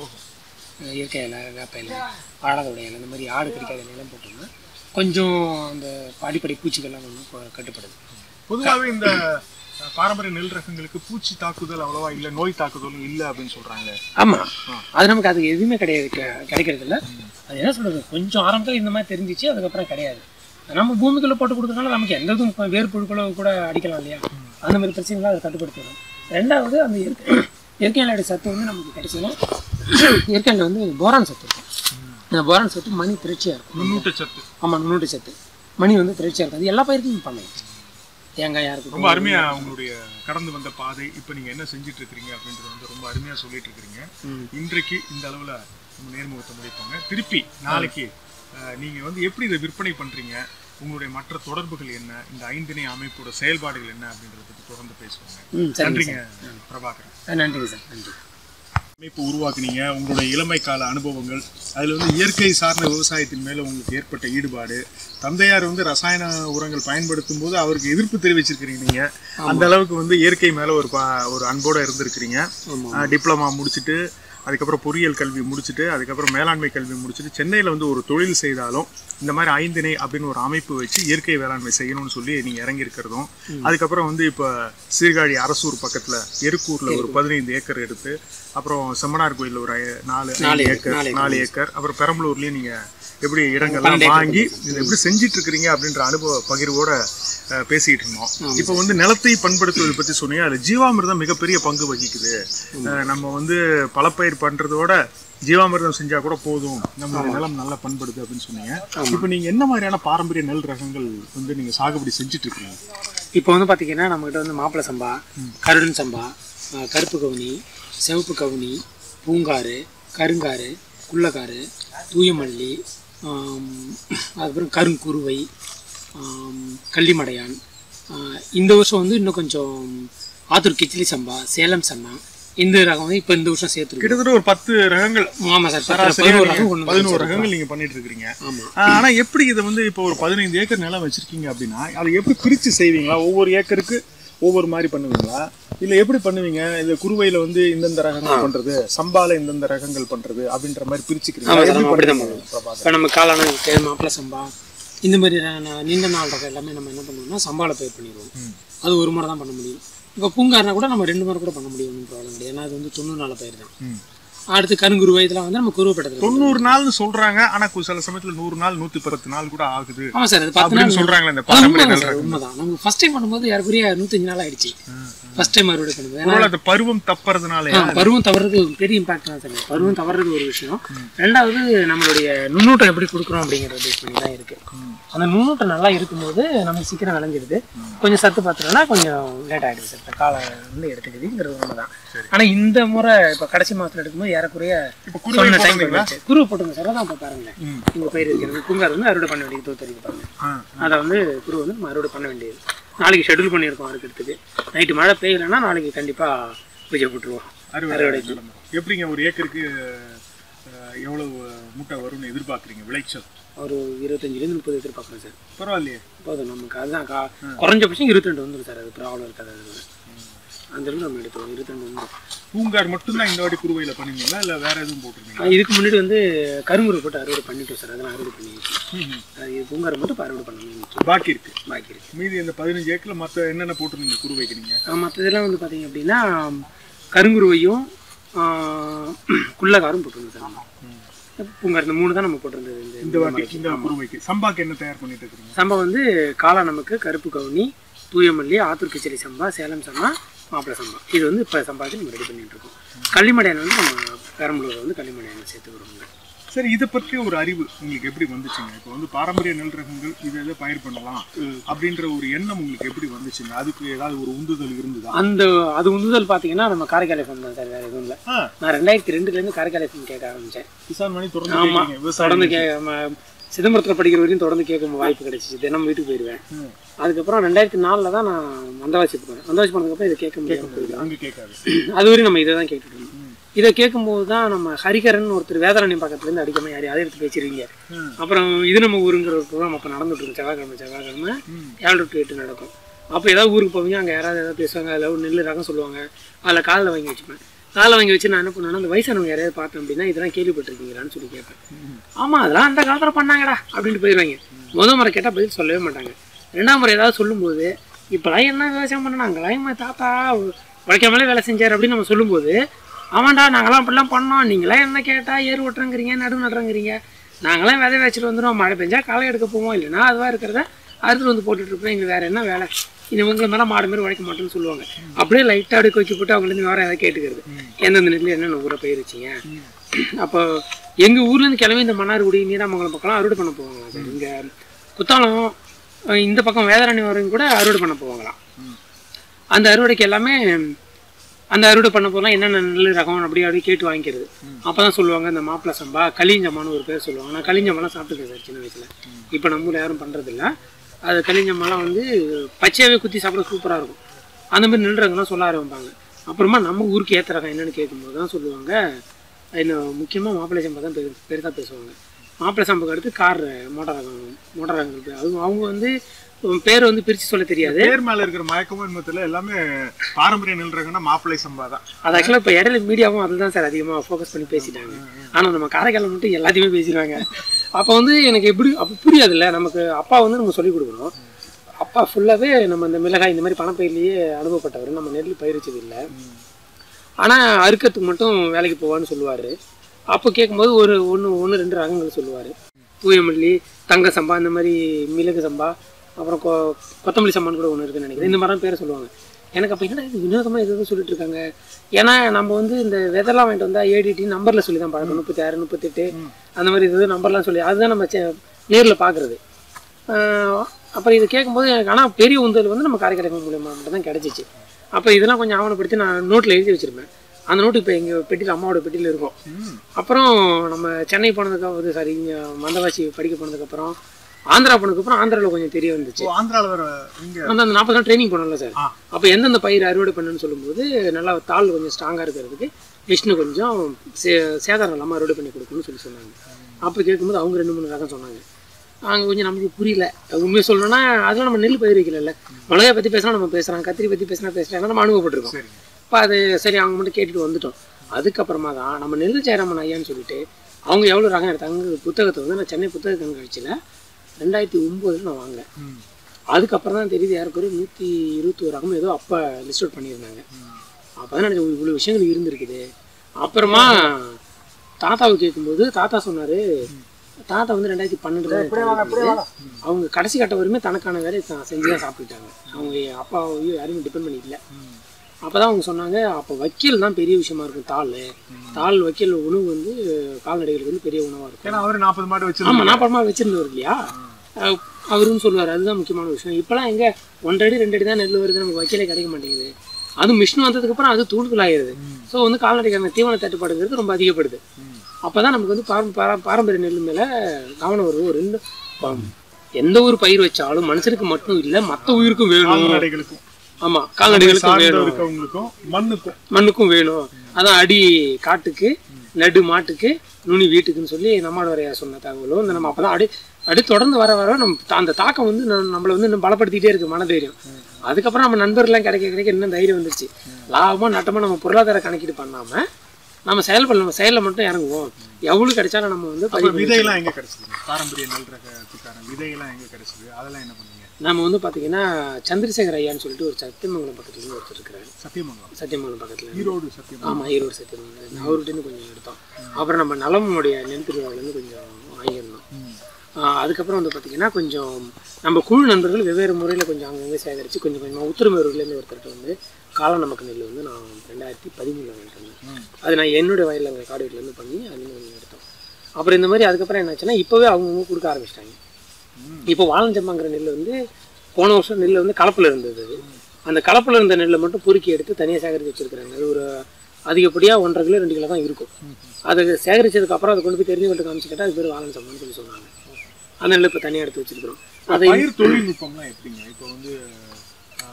அஹ் இயற்கை இலை வேப்ப இலை வாழதோட இலை இந்த மாதிரி ஆடு கடிக்காத இலையெல்லாம் போட்டோம்னா கொஞ்சம் அந்த அடிப்படை பூச்சிகள்லாம் வந்து கொ- கட்டுப்படுது பொதுவாகவே இந்த அஹ், பாரம்பரிய நெல் ரகங்களுக்கு பூச்சி தாக்குதல் அவ்வளவா இல்லை நோய் தாக்குதலும் இல்லை அப்படின்னு சொல்றாங்க ஆமாம் அது நமக்கு அது எதுவுமே கிடையாது கெ- கிடைக்கிறது இல்ல அது என்ன சொல்றது கொஞ்சம் ஆரம்பத்தில் இந்த மாதிரி தெரிஞ்சிச்சு அதுக்கப்புறம் கிடையாது நம்ம பூமிக்குள்ள போட்டு கொடுக்கறதுனால நமக்கு எந்த இதுவும் இப்போ வேர் புழுக்களோ கூட அடிக்கலாம் இல்லையா அந்த மாதிரி பிரச்சனைகளை அதை கட்டுப்படுத்திடும் ரெண்டாவது அந்த இயற்கை இயற்கை இலையோட சத்து வந்து நமக்கு கிடைச்சதுன்னா இயற்கை இலையில வந்து போரான் சத்து இருக்கும் இந்த போரான் சத்து மணி திரட்சியாக இருக்கும் நுண்ணூட்டச்சத்து ஆமாம் நுண்ணூட்ட சத்து மணி வந்து திரட்சியாக இருக்கும் அது எல்லா பயிருக்கும் பண்ணலாம் தேங்காயாக இருக்கும் ரொம்ப அருமையா உங்களுடைய கடந்து வந்த பாதை இப்போ நீங்க என்ன செஞ்சுட்டு இருக்கிறீங்க அப்படின்றது வந்து ரொம்ப அருமையா சொல்லிட்டு இருக்கிறீங்க ம். இன்றைக்கு இந்த அளவுல நம்ம நேர்முகத்தை முடிப்பாங்க திருப்பி நாளைக்கு அஹ், நீங்க வந்து எப்படி இதை விற்பனை பண்றீங்க உங்களுடைய மற்ற தொடர்புகள் என்ன இந்த ஐந்திணை அமைப்போட செயல்பாடுகள் என்ன அப்படின்றத பத்தி தொடர்ந்து பேசுவாங்க ம் சரிங்க நன்றிங்க சார் பிரபாகரன் ஆ, நன்றிங்க சார் நன்றி அமைப்பு உருவாக்குனீங்க உங்களுடைய இளமை கால அனுபவங்கள் அதில் வந்து இயற்கை சார்ந்த விவசாயத்தின் மேலே உங்களுக்கு ஏற்பட்ட ஈடுபாடு தந்தையார் வந்து ரசாயன உரங்கள் பயன்படுத்தும் போது அவருக்கு எதிர்ப்பு தெரிவிச்சிருக்கிறீங்க நீங்க அந்த அளவுக்கு வந்து இயற்கை மேலே ஒரு பா- ஒரு அன்போட இருந்திருக்கிறீங்க ஆமாம் டிப்ளமா முடிச்சுட்டு அதுக்கப்புறம் பொறியியல் கல்வி முடிச்சுட்டு அதுக்கப்புறம் மேலாண்மை கல்வி முடிச்சுட்டு சென்னையில் வந்து ஒரு தொழில் செய்தாலும் இந்த மாதிரி ஐந்திணை அப்படின்னு ஒரு அமைப்பு வச்சு இயற்கை வேளாண்மை செய்யணும்னு சொல்லி நீங்கள் இறங்கியிருக்கிறதும் அதுக்கப்புறம் வந்து இப்போ சீர்காழி அரசூர் பக்கத்தில் எருக்கூரில் ஒரு பதினைந்து ஏக்கர் எடுத்து அப்புறம் செம்மனார் கோயிலில் ஒரு ஐ- நாலு நாலு ஐந்து ஏக்கர், ஏக்கர் நாலு நாலு ஏக்கர் அப்புறம் பெரம்பலூர்லேயும் நீங்கள் எப்படி இடங்கள்லாம் வாங்கி இதை எப்படி செஞ்சிட்டு இருக்கிறீங்க அப்படின்ற அனுபவ பகிர்வோட அஹ், பேசிக்கிட்டு இருந்தோம் இப்போ வந்து நிலத்தை பண்படுத்துவது பற்றி சொன்னீங்க அதில் ஜீவாமிர்தம் மிகப்பெரிய பங்கு வகிக்குது அஹ், நம்ம வந்து பலப்பயிர் பண்றதோட ஜீவாமிர்தம் செஞ்சா கூட போதும் நம்ம நிலம் நல்லா பண்படுது அப்படின்னு சொன்னீங்க இப்போ நீங்க என்ன மாதிரியான பாரம்பரிய நெல் ரகங்கள் வந்து நீங்க சாகுபடி செஞ்சுட்டு இருக்கீங்க இப்போ வந்து பார்த்தீங்கன்னா நம்மகிட்ட வந்து மாப்பிளை சம்பா கருடன் சம்பா அஹ் கருப்பு கவுனி சிவப்பு கவுனி பூங்காறு கருங்காறு குள்ளக்காரு தூயமல்லி ஆம், அதுக்கப்புறம் கருங்குருவை ஆம், கள்ளிமடையான் ஆஹ் இந்த வருஷம் வந்து இன்னும் கொஞ்சம் ஆத்தூர் கிச்சிலி சம்பா சேலம் சன்னா இந்த ரகம் வந்து இப்போ இந்த வருஷம் சேர்த்துருக்கோம் கிட்டத்தட்ட ஒரு பத்து ரகங்கள் ஆமாம் சார் பத்து- சராசரியா பதினோரு நீங்க ரகம் கொண்டு பதினோரு வந்து ரகங்கள் நீங்க பண்ணிட்டு இருக்கிறீங்க ஆமாம் ஆஹ் ஆனா எப்படி இதை வந்து இப்போ ஒரு பதினைந்து ஏக்கர் நிலம் வச்சிருக்கீங்க அப்படின்னா அதை எப்படி பிரிச்சு செய்வீங்களா ஒவ்வொரு ஏக்கருக்கு ஒவ்வொரு மாதிரி பண்ணுவீங்களா இல்ல எப்படி பண்ணுவீங்க இந்த குருவையில வந்து இந்தந்த ரகங்கள் பண்றது சம்பால இந்தந்த ரகங்கள் பண்றது அப்படின்ற மாதிரி பிரிச்சுக்கிறீங்களா ஆமாம் சார் எப்படி நம்ம அப்படி தான் பண்ணுவீங்க பண்ணுவோம் பிரபாகர்? இப்போ நம்ம காளான மாப்பிளை சம்பா இந்த மாதிரி ர- ந- நீண்ட நாள் ரகம் எல்லாமே நம்ம என்ன பண்ணுவோம்னா சம்பால பயிர் பண்ணிடுவோம் அது ஒரு முறை தான் பண்ண முடியும் இப்போ பூங்காரனா கூட நம்ம ரெண்டு முறை கூட பண்ண முடியும் ஒன்றும் ப்ராப்ளம் கிடையாது ஏன்னா அது வந்து தொண்ணூறு நாள் பயிர் தான் ம். அடுத்து கருங்குருவை இதெல்லாம் வந்து நம்ம குருவப்பட்டத்தில் தொண்ணூறு நாள்னு சொல்றாங்க ஆனா கு- சில சமயத்துல நூறு நாள் நூத்தி பத்து நாள் கூட ஆகுது ஆமாம் சார் அது பத்து நாள் அப்படின்னு சொல்றாங்களே இந்த பாரம்பரிய உண்மைதான் நெல் சார் ரகம் உண்மைதான் நம்ம ஃபர்ஸ்ட் டைம் பண்ணும்போது யாருக்குரிய நூத்தஞ்சு நாள் ஆயிடுச்சு ஃபர்ஸ்ட் டைம் அறுவடை பண்ணும்போது ஏன்னா ஒருவேளை அந்த பருவம் தப்புறதுனால ஆ, பருவம் தவறது பெரிய இம்பாக்ட் தான் சார் பருவம் தவறது ஒரு விஷயம் ரெண்டாவது நம்மளுடைய நுண்ணூட்டம் எப்படி கொடுக்குறோம் அப்படிங்கிறத பேஸ் பண்ணி தான் இருக்கு அந்த நுண்ணூட்டம் நல்லா இருக்கும்போது நமக்கு சீக்கிரம் விளைஞ்சிடுது கொஞ்சம் சத்து பார்த்தோம்னா கொஞ்சம் லேட் ஆகிடுது சார் இப்போ காலை வந்து எடுத்துக்குதுங்கிறது உண்மை தான் ஆனால் இந்த முறை இப்போ கடைசி மாதத்தில் எடுக்கும்போது ஏறக்குறைய இப்ப குருவை சொன்ன டைம் போடுறீங்களா? குருவை போட்டுங்க சார் அதான் இப்போ பாருங்களேன் ம். இங்க பயிர் இருக்கிறது பூங்கார் வந்து அறுவடை பண்ண வேண்டியது தோத்தறிக்கு பாருங்க ஆ. அதை வந்து குரு வந்து நம்ம அறுவடை பண்ண வேண்டியது நாளைக்கு ஷெட்யூல் பண்ணியிருக்கோம் அறுக்கிறதுக்கு நைட்டு மழை பெய்யலைன்னா நாளைக்கு கண்டிப்பாக பூஜை போட்டுருவோம் அறுவடை நடக்கும். எப்படிங்க ஒரு ஏக்கருக்கு அஹ், எவ்வளவு மூட்டை வரும்னு எதிர்பார்க்குறீங்க விளைச்சல் ஒரு இருபத்தஞ்சிலேருந்து முப்பது எதிர்பார்க்குறேன் சார் பரவாயில்லையே போதும் நமக்கு அதுதான் கா குறைஞ்சபட்சம் இருபத்தி ரெண்டு வந்துடும் சார் அது ப்ராப்ளம் இருக்காது அது அந்த அளவுக்கு நம்ம எடுத்துருவோம் இருபத்தி ரெண்டு வந்துடும் பூங்கார் மட்டும்தான் இந்த வாட்டி குருவையில பண்ணுவீங்களா இல்ல வேற எதுவும் போட்டுருவீங்களா ஆஹ் இதுக்கு முன்னாடி வந்து கருங்குரு போட்டு அறுவடை பண்ணிட்டோம் சார் அதெல்லாம் அறுவடை பண்ணிடுச்சு அது இது பூங்காரை மட்டும் இப்போ அறுவடை பண்ணணும் பாக்கி இருக்கு பாக்கி இருக்கு மீதி இந்த பதினஞ்சு ஏக்கர்ல மத்த என்னென்ன போட்டுருந்தீங்க குருவைக்கு நீங்க மற்றதெல்லாம் வந்து பார்த்தீங்க அப்படின்னா கருங்குருவையும் ஆஹ் குள்ளக்காரும் போட்டிருந்தோம் சார் நம்ம. பூங்கார் இந்த மூணு தான் நம்ம போட்டிருந்தது இந்த இந்த வாட்டி இந்த குருவைக்கு சம்பாக்கு என்ன தயார் பண்ணிட்டு இருக்கீங்க சம்பா வந்து காளா நமக்கு கருப்பு கவுனி தூயமல்லி ஆத்தூர் கிச்சடி சம்பா சேலம் சம்பா மாப்பிளை சம்பா இது வந்து இப்போ சம்பாக்கு நம்ம ரெடி பண்ணிட்டு இருக்கோம் கள்ளிமடையான் வந்து நம்ம பெரம்பலூரில் வந்து கள்ளிமடையான் சேர்த்துக்கிறோம் சரி இதை பற்றி ஒரு அறிவு உங்களுக்கு எப்படி வந்துச்சுங்க இப்போ வந்து பாரம்பரிய நெல் ரகங்கள் இதை எதை பயிர் பண்ணலாம் அப்படின்ற ஒரு எண்ணம் உங்களுக்கு எப்படி வந்துச்சுங்க அதுக்கு ஏதாவது ஒரு உந்துதல் இருந்ததா அந்த அது உந்துதல் பார்த்தீங்கன்னா நம்ம காரைக்கால் எஃப்எம் தான் சார் வேறு எதுவும் இல்லை ஆ, நான் ரெண்டாயிரத்தி ரெண்டுலேருந்து காரைக்கால் எஃப்எம் கேட்க ஆரம்பித்தேன் கிசான் மணி தொடர்ந்து ஆமா. கேட்குறீங்க. விவசாயம் தொடர்ந்து கே ம- சிதம்பரத்தில் படிக்கிற வரையும் தொடர்ந்து கேட்க வாய்ப்பு கிடைச்சிச்சு தினம் வீட்டுக்கு போயிடுவேன் ம். அதுக்கப்புறம் ரெண்டாயிரத்தி நாலில் தான் நான் வந்தவாசி போனேன் வந்தவாசி போனதுக்கப்புறம் இதை கேட்க முடியாமல் போயிடுவேன் அங்க கேட்காது அது வரையும் நம்ம இதை தான் கேட்டுட்டு இருந்தோம் இதை கேட்கும்போது தான் நம்ம ஹரிகரன் ஒருத்தர் வேதாரண்யம் பக்கத்துலேருந்து அடிக்காம யாரையும் அதை எடுத்து பேசிருக்கீங்க ம். அப்புறம் இது நம்ம ஊருங்கிற ஒரு ப்ரோக்ராம் அப்போ நடந்துட்டு இருக்கும் செவ்வாய்க்கிழமை செவ்வாய்க்கிழமை ம். ஏழு டு எட்டு நடக்கும் அப்போ ஏதாவது ஊருக்கு போவீங்க அங்கே யாராவது ஏதாவது பேசுவாங்க அதில் ஒரு நெல் ரகம் சொல்லுவாங்க அதில் காலில் வாங்கி வச்சுப்பேன் காலில் வாங்கி வச்சு நான் என்ன பண்ணுவேன்னா அந்த வயசானவங்க யாரையாவது பார்த்தேன் அப்படின்னா இதெல்லாம் கேள்விப்பட்டிருக்கீங்களான்னு சொல்லி கேட்பேன் ஆமாம் அதெல்லாம் அந்த காலத்தில் பண்ணாங்கடா அப்படின்ட்டு போயிடுவாங்க முத முறை கேட்டால் பதில் சொல்லவே மாட்டாங்க ரெண்டாம் முறை ஏதாவது சொல்லும்போது இப்போலாம் என்ன விவசாயம் பண்ணாங்க எங்கள் தாத்தா உழைக்காமலே வேலை செஞ்சார் அப்படின்னு நம்ம சொல்லும்போது ஆமாண்டா நாங்களாம் அப்படிலாம் பண்ணோம் நீங்களாம் என்ன கேட்டால் ஏறு ஓட்டுறங்கிறீங்க நடு நடுறங்கிறீங்க நாங்களாம் விதை வச்சுட்டு வந்துடுவோம் மழை பெஞ்சா களை எடுக்க போவோம் இல்லைன்னா அதுவாக இருக்கிறத அறுத்துட்டு வந்து போட்டுட்டு இருப்போம் எங்களுக்கு வேறு என்ன வேலை இந்த உங்களை மேலே மாடு மாதிரி உழைக்க மாட்டேன்னு சொல்லுவாங்க அப்படியே லைட்டாக அப்படியே கொக்கி போட்டு அவங்கள்ட்ட வேறு ஏதாவது கேட்டுக்கிறது எந்தெந்த நெல் என்னென்ன ஊரை பயிர் வச்சிங்க அப்போ எங்கள் ஊர்லேருந்து கிளம்பி இந்த மன்னார்குடி நீடாமங்கலம் பக்கம்லாம் அறுவடை பண்ண போவாங்க சார் இங்கே குத்தாலம் அஹ் இந்த பக்கம் வேதாரணி வரையும் கூட அறுவடை பண்ண போவாங்களாம் அந்த அறுவடைக்கு எல்லாமே அந்த அறுவடை பண்ண போதெல்லாம் என்னென்ன நெல் ரகம் அப்படி அப்படி கேட்டு வாங்கிக்கிறது அப்போ தான் சொல்லுவாங்க இந்த மாப்பிள சம்பா களிஞ்சம்மான்னு ஒரு பேர் சொல்லுவாங்க நான் களிஞ்சம்மாலாம் சாப்பிட்டுருக்கேன் சார் சின்ன வயசில் இப்போ நம்ம ஊர்ல யாரும் பண்ணுறதில்ல அது களிஞ்சம்மாலாம் வந்து பச்சையாகவே குத்தி சாப்பிட சூப்பராக இருக்கும் அந்த மாதிரி நெல் ரகம்லாம் சொல்ல ஆரம்பிப்பாங்க அப்புறமா நம்ம ஊருக்கு ஏற்ற ரகம் என்னன்னு கேட்கும்போது தான் சொல்லுவாங்க இன்னும் முக்கியமாக மாப்பிள்ளை சம்பா தான் பெரு பெருசாக பேசுவாங்க மாப்பிள்ளை சம்புக்கு அடுத்து கார் மோட்டார் ரகம் மோட்டார் ரகங்கள் பேர் அதுவும் அவங்க வந்து உம், பேர் வந்து பிரித்து சொல்ல தெரியாது பேர் மேல இருக்கிற மயக்கமும் இன்பத்துல எல்லாமே பாரம்பரிய நெல் ரகம்னா மாப்பிள்ளை சம்பா தான் அது ஆக்சுவலாக இப்போ இடையில மீடியாவும் அதில் தான் சார் அதிகமாக ஃபோக்கஸ் பண்ணி பேசிட்டாங்க ஆனால் நம்ம காரைக்காலில் மட்டும் எல்லாத்தையுமே பேசிடுவாங்க அப்போ வந்து எனக்கு எப்படி அப்போ புரியாதுல்ல நமக்கு அப்பா வந்து நம்ம சொல்லிக் கொடுக்கணும் அப்பா ஃபுல்லாகவே நம்ம இந்த மிளகாய் இந்த மாதிரி பணப்பயிர்லேயே அனுபவப்பட்டவர் நம்ம நெல் பயிரிச்சது இல்லை ஆனால் அறுக்கிறதுக்கு மட்டும் வேலைக்கு போவான்னு சொல்லுவார் அப்போ கேட்கும்போது ஒரு ஒன்று ஒன்று ரெண்டு ரகங்கள் சொல்லுவார் தூயமல்லி தங்க சம்பா இந்த மாதிரி மிளகு சம்பா அப்புறம் கொ கொத்தமல்லி சம்பான்னு கூட ஒன்று இருக்குன்னு நினைக்கிறேன் இந்த மாதிரிலாம் பேரை சொல்லுவாங்க எனக்கு அப்போ என்ன இது வினோதமாக எது எதுவும் சொல்லிட்டு இருக்காங்க ஏன்னா நம்ம வந்து இந்த வெதர்லாம் வாங்கிட்டு வந்தால் ஏடிடி நம்பரில் சொல்லி தான் பழக்கம் முப்பத்தி ஆறு முப்பத்தெட்டு அந்த மாதிரி இது நம்பர்லாம் சொல்லி அதுதான் நம்ம நேரில் பார்க்குறது அப்புறம் இது கேட்கும்போது எனக்கு ஆனால் பெரிய உந்தல் வந்து நம்ம காரைக்கால் மூலியமாக மட்டும் தான் கிடச்சிச்சு அப்போ இதெல்லாம் கொஞ்சம் ஆவணப்படுத்தி நான் நோட்டில் எழுதி வச்சிருப்பேன் அந்த நோட்டு இப்போ எங்கள் பெட்டியில் அம்மாவோட பெட்டியில் இருக்கும் அப்புறம் நம்ம சென்னை போனதுக்கு சாரி இங்கே மந்தவாசி படிக்க போனதுக்கப்புறம் ஆந்திரா போனதுக்கப்புறம் ஆந்திராவில் கொஞ்சம் தெரிய வந்துச்சு ஓ, ஆந்திரால வர இங்க அந்த அந்த நாற்பது நாள் ட்ரைனிங் பண்ணல சார் ஆ. அப்போ எந்தெந்த பயிர் அறுவடை பண்ணுன்னு சொல்லும்போது நல்லா தாள் கொஞ்சம் ஸ்ட்ராங்காக இருக்கிறதுக்கு மிஷினு கொஞ்சம் சே சேதாரம் இல்லாமல் அறுவடை பண்ணி கொடுக்கணும்னு சொல்லி சொன்னாங்க அப்போ கேட்கும்போது அவங்க ரெண்டு மூணு ரகம் சொன்னாங்க அங்கே கொஞ்சம் நமக்கு புரியல உண்மையை சொல்லணும்னா அதெல்லாம் நம்ம நெல் பயிர் வைக்கல மிளகாய் பற்றி பேசினா நம்ம பேசுகிறோம் கத்திரி பற்றி பேசினா பேசுகிறோம் நம்ம அனுபவப்பட்டிருக்கோம் சரிங்க இப்போ அது சரி அவங்க மட்டும் கேட்டுட்டு வந்துட்டோம் அதுக்கப்புறமா தான் நம்ம நெல் ஜெயராமன் ஐயான்னு சொல்லிட்டு அவங்க எவ்வளோ ரகம் எடுத்தாங்க புத்தகத்தை வந்து நான் சென்னை புத்தக கண்காட்சியில் ரெண்டாயிரத்தி ஒம்போதில் நான் வாங்கினேன் ம். அதுக்கப்புறம் தான் தெரியுது யாருக்குறைய நூற்றி இருபத்தோரு ரகம் ஏதோ அப்போ லிஸ்ட் அவுட் பண்ணியிருந்தாங்க அப்போ தான் நினச்சேன் இவ்வளோ விஷயங்கள் இருந்திருக்குது அப்புறமா தாத்தாவை கேட்கும்போது தாத்தா சொன்னார் தாத்தா வந்து ரெண்டாயிரத்தி பன்னெண்டு அவங்க கடைசி கட்ட வரையுமே தனக்கான வேலையை தான் செஞ்சு தான் சாப்பிட்டுட்டாங்க அவங்க அப்பாவையும் யாரையும் டிபெண்ட் பண்ணிக்கல அப்பதான் அவங்க சொன்னாங்க அப்போ வக்கீல் தான் பெரிய விஷயமா இருக்கும் தாள் தாள் வக்கீல் உணவு வந்து கால்நடைகளுக்கு வந்து பெரிய உணவாக இருக்கும் ஏன்னா அவரு நாற்பது மாடு ஆமாம் வச்சிருந்தாங்க நாற்பது வச்சிருந்தவர் இல்லையா அஹ் அவரும் சொல்லுவார் அதுதான் முக்கியமான விஷயம் இப்போலாம் எங்கே ஒன்றரை அடி ரெண்டு அடி தான் நெல் வருது நமக்கு வக்கீலே கிடைக்க மாட்டேங்குது அது மிஷின் வந்ததுக்கப்புறம் அது தூண்டுதல் ஆயிடுது ஸோ வந்து கால்நடைக்கான தீவன தட்டுப்பாடுங்கிறது ரொம்ப அதிகப்படுது அப்போ தான் நமக்கு வந்து பாரம் பார- பாரம்பரிய நெல் மேலே கவனம் வருது ஒரு ரெண்டு ப- எந்த ஒரு பயிர் வச்சாலும் மனுஷனுக்கு மட்டும் இல்லை மற்ற உயிருக்கும் வேணும் கால்நடைகளுக்கும் ஆமாம் கால்நடைகளுக்கும் சார்ந்து வேணும் இருக்கவங்களுக்கும் மண்ணுக்கும் மண்ணுக்கும் வேணும் அதான் அடி காட்டுக்கு நடு மாட்டுக்கு நுனி வீட்டுக்குன்னு சொல்லி நம்மளோட வரையா சொன்ன தகவலும் இந்த நம்ம அப்பதான் அடி அடி தொடர்ந்து வர வர நம்ம தா- அந்த தாக்கம் வந்து நம்ம- நம்மளை வந்து இன்னும் பலப்படுத்திட்டே இருக்கு மனதைரியம் அதுக்கப்புறம் நம்ம நண்பர்கள்லாம் கிடைக்க கிடைக்க இன்னும் தைரியம் வந்துருச்சு லாபமா நட்டமா நம்ம பொருளாதார கணக்கீடு பண்ணாம நம்ம செயல்பட நம்ம செயலில் மட்டும் இறங்குவோம் எவ்வளவு கிடைச்சாலும் நம்ம வந்து பதிவு அப்புறம் பண்ணி- விதையெல்லாம் எங்க கிடைச்சதுங்க பாரம்பரிய நெல் ரகத்துக்கான விதையெல்லாம் எங்க கிடைச்சது அதெல்லாம் என்ன பண்ணீங்க நம்ம வந்து பாத்தீங்கன்னா சந்திரசேகர் ஐயான்னு சொல்லிட்டு ஒரு சத்தியமங்கலம் பக்கத்துல இருந்து ஒருத்தர் இருக்கிறாரு சத்தியமங்கலம் சத்தியமங்கலம் பக்கத்துல ஈரோடு சத்தியமங்கலம் ஆமாம் ஈரோடு சத்தியமங்கலம் அவர்கிட்ட கொஞ்சம் எடுத்தோம் அப்புறம் நம்ம நலமுடைய நெல் திருவிழாவிலேருந்து கொஞ்சம் வாங்கியிருந்தோம் ம். ஆஹ் அதுக்கப்புறம் வந்து பார்த்திங்கன்னா கொஞ்சம் நம்ம குழு நண்பர்கள் வெவ்வேறு முறையில் கொஞ்சம் அங்கங்கே சேகரித்து கொஞ்சம் கொஞ்சமாக உத்திரமேரூர்லேருந்து ஒருத்தர்கிட்ட வந்து கால நமக்கு நெல் வந்து நான் ரெண்டாயிரத்தி பதிமூணில் வாங்கிட்டு வந்தேன் அது நான் என்னுடைய வயலில் அங்கே காடு வீட்டிலேருந்து பண்ணி அதுலேருந்து கொஞ்சம் எடுத்தோம் அப்புறம் இந்த மாதிரி அதுக்கப்புறம் என்னாச்சுன்னா இப்போவே அவங்கவுங்க கொடுக்க ஆரம்பிச்சிட்டாங்க ம். இப்போ வாழஞ்சம்மாங்கிற நெல் வந்து போன வருஷம் நெல் வந்து கலப்பில் இருந்தது அது. அந்த கலப்பில் இருந்த நெல்லை மட்டும் பொறுக்கி எடுத்து தனியாக சேகரித்து வச்சிருக்கிறாங்க அது ஒரு அதிகப்படியாக ஒன்றரை கிலோ ரெண்டு கிலோ தான் இருக்கும் அதை சேகரிச்சதுக்கு அப்புறம் அதை கொண்டு போய் தெரிஞ்சவங்கள்ட்ட காமிச்சு கேட்டால் அது பேர் வாழன் சம்மான்னு சொல்லி சொன்னாங்க அந்த நெல் இப்போ தனியாக எடுத்து வச்சிருக்கிறோம் அதை பயிர் தொழில்நுட்பம்லாம் எப்படிங்க இப்போ வந்து ஆஹ்,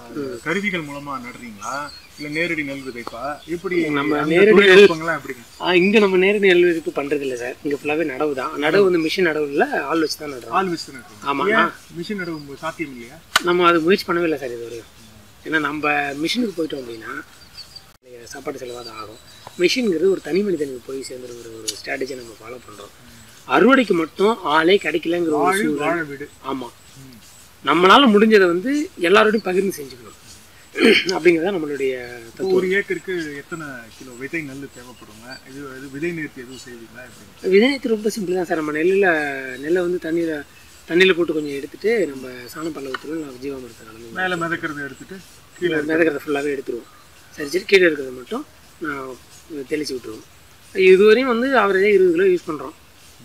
கருவிகள் மூலமா நடுறீங்களா இல்ல நேரடி நெல் விதைப்பா எப்படி நம்ம அந்த நேரடி நெல் தொழில்நுட்பங்கள்லாம் எப்படிங்க ஆ, இங்க நம்ம நேரடி நெல் விதைப்பு பண்றது இல்லை சார் இங்க ஃபுல்லாவே நடவு தான் நடவு வந்து மிஷின் நடவு இல்ல ஆள் வச்சு தான் நடுறோம் ஆள் வச்சு நடுறீங்க ஆமா ஏன் மிஷின் நடுவு சாத்தியம் இல்லையா நம்ம அது முயற்சி பண்ணவே இல்லை சார் இது வரையும் ஏன்னா நம்ம மிஷினுக்கு போயிட்டோம் அப்படின்னா சாப்பாடு செலவாக தான் ஆகும் மிஷின்ங்கிறது ஒரு தனி மனிதனுக்கு போய் சேர்ந்துருங்கிற ஒரு ஸ்ட்ராட்டஜியை நம்ம ஃபாலோ பண்ணுறோம் அறுவடைக்கு மட்டும் ஆளே கிடைக்கலங்கிற ஒரு வாழை சூழல் வாழ வீடு ஆமாம் நம்மளால முடிஞ்சதை வந்து எல்லாரோடையும் பகிர்ந்து செஞ்சுக்கணும் அப்படிங்கிறத நம்மளுடைய இப்போ ஒரு ஏக்கருக்கு எத்தனை கிலோ விதை நெல் தேவைப்படுங்க இது இது விதை நேர்த்தி எதுவும் செய்வீங்களா எப்படி விதைநீத்து ரொம்ப சிம்பிள் தான் சார் நம்ம நெல்லில் நெல்லை வந்து தண்ணியில் தண்ணியில் போட்டு கொஞ்சம் எடுத்துட்டு நம்ம சாணப்பல்ல ஊற்றுல நம்ம ஜீவாமிரத்தை கலந்து மேல மிதக்கிறத எடுத்துட்டு கீழே மிதக்கிறத ஃபுல்லாகவே எடுத்துருவோம் சரி சரி கீழே இருக்கிறத மட்டும் நான் தெளிச்சு விட்டுருவோம் இதுவரையும் வந்து அவரே இருபது கிலோ யூஸ் பண்ணுறோம்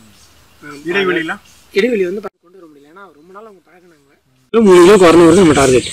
இடைவெளிலாம் இடைவெளி வந்து பக்கம் கொண்டு வர முடியல ஏன்னா ரொம்ப நாள் அவங்க பழகினாங்க மூணு கிலோ குறைஞ்சி நம்ம டார்கெட்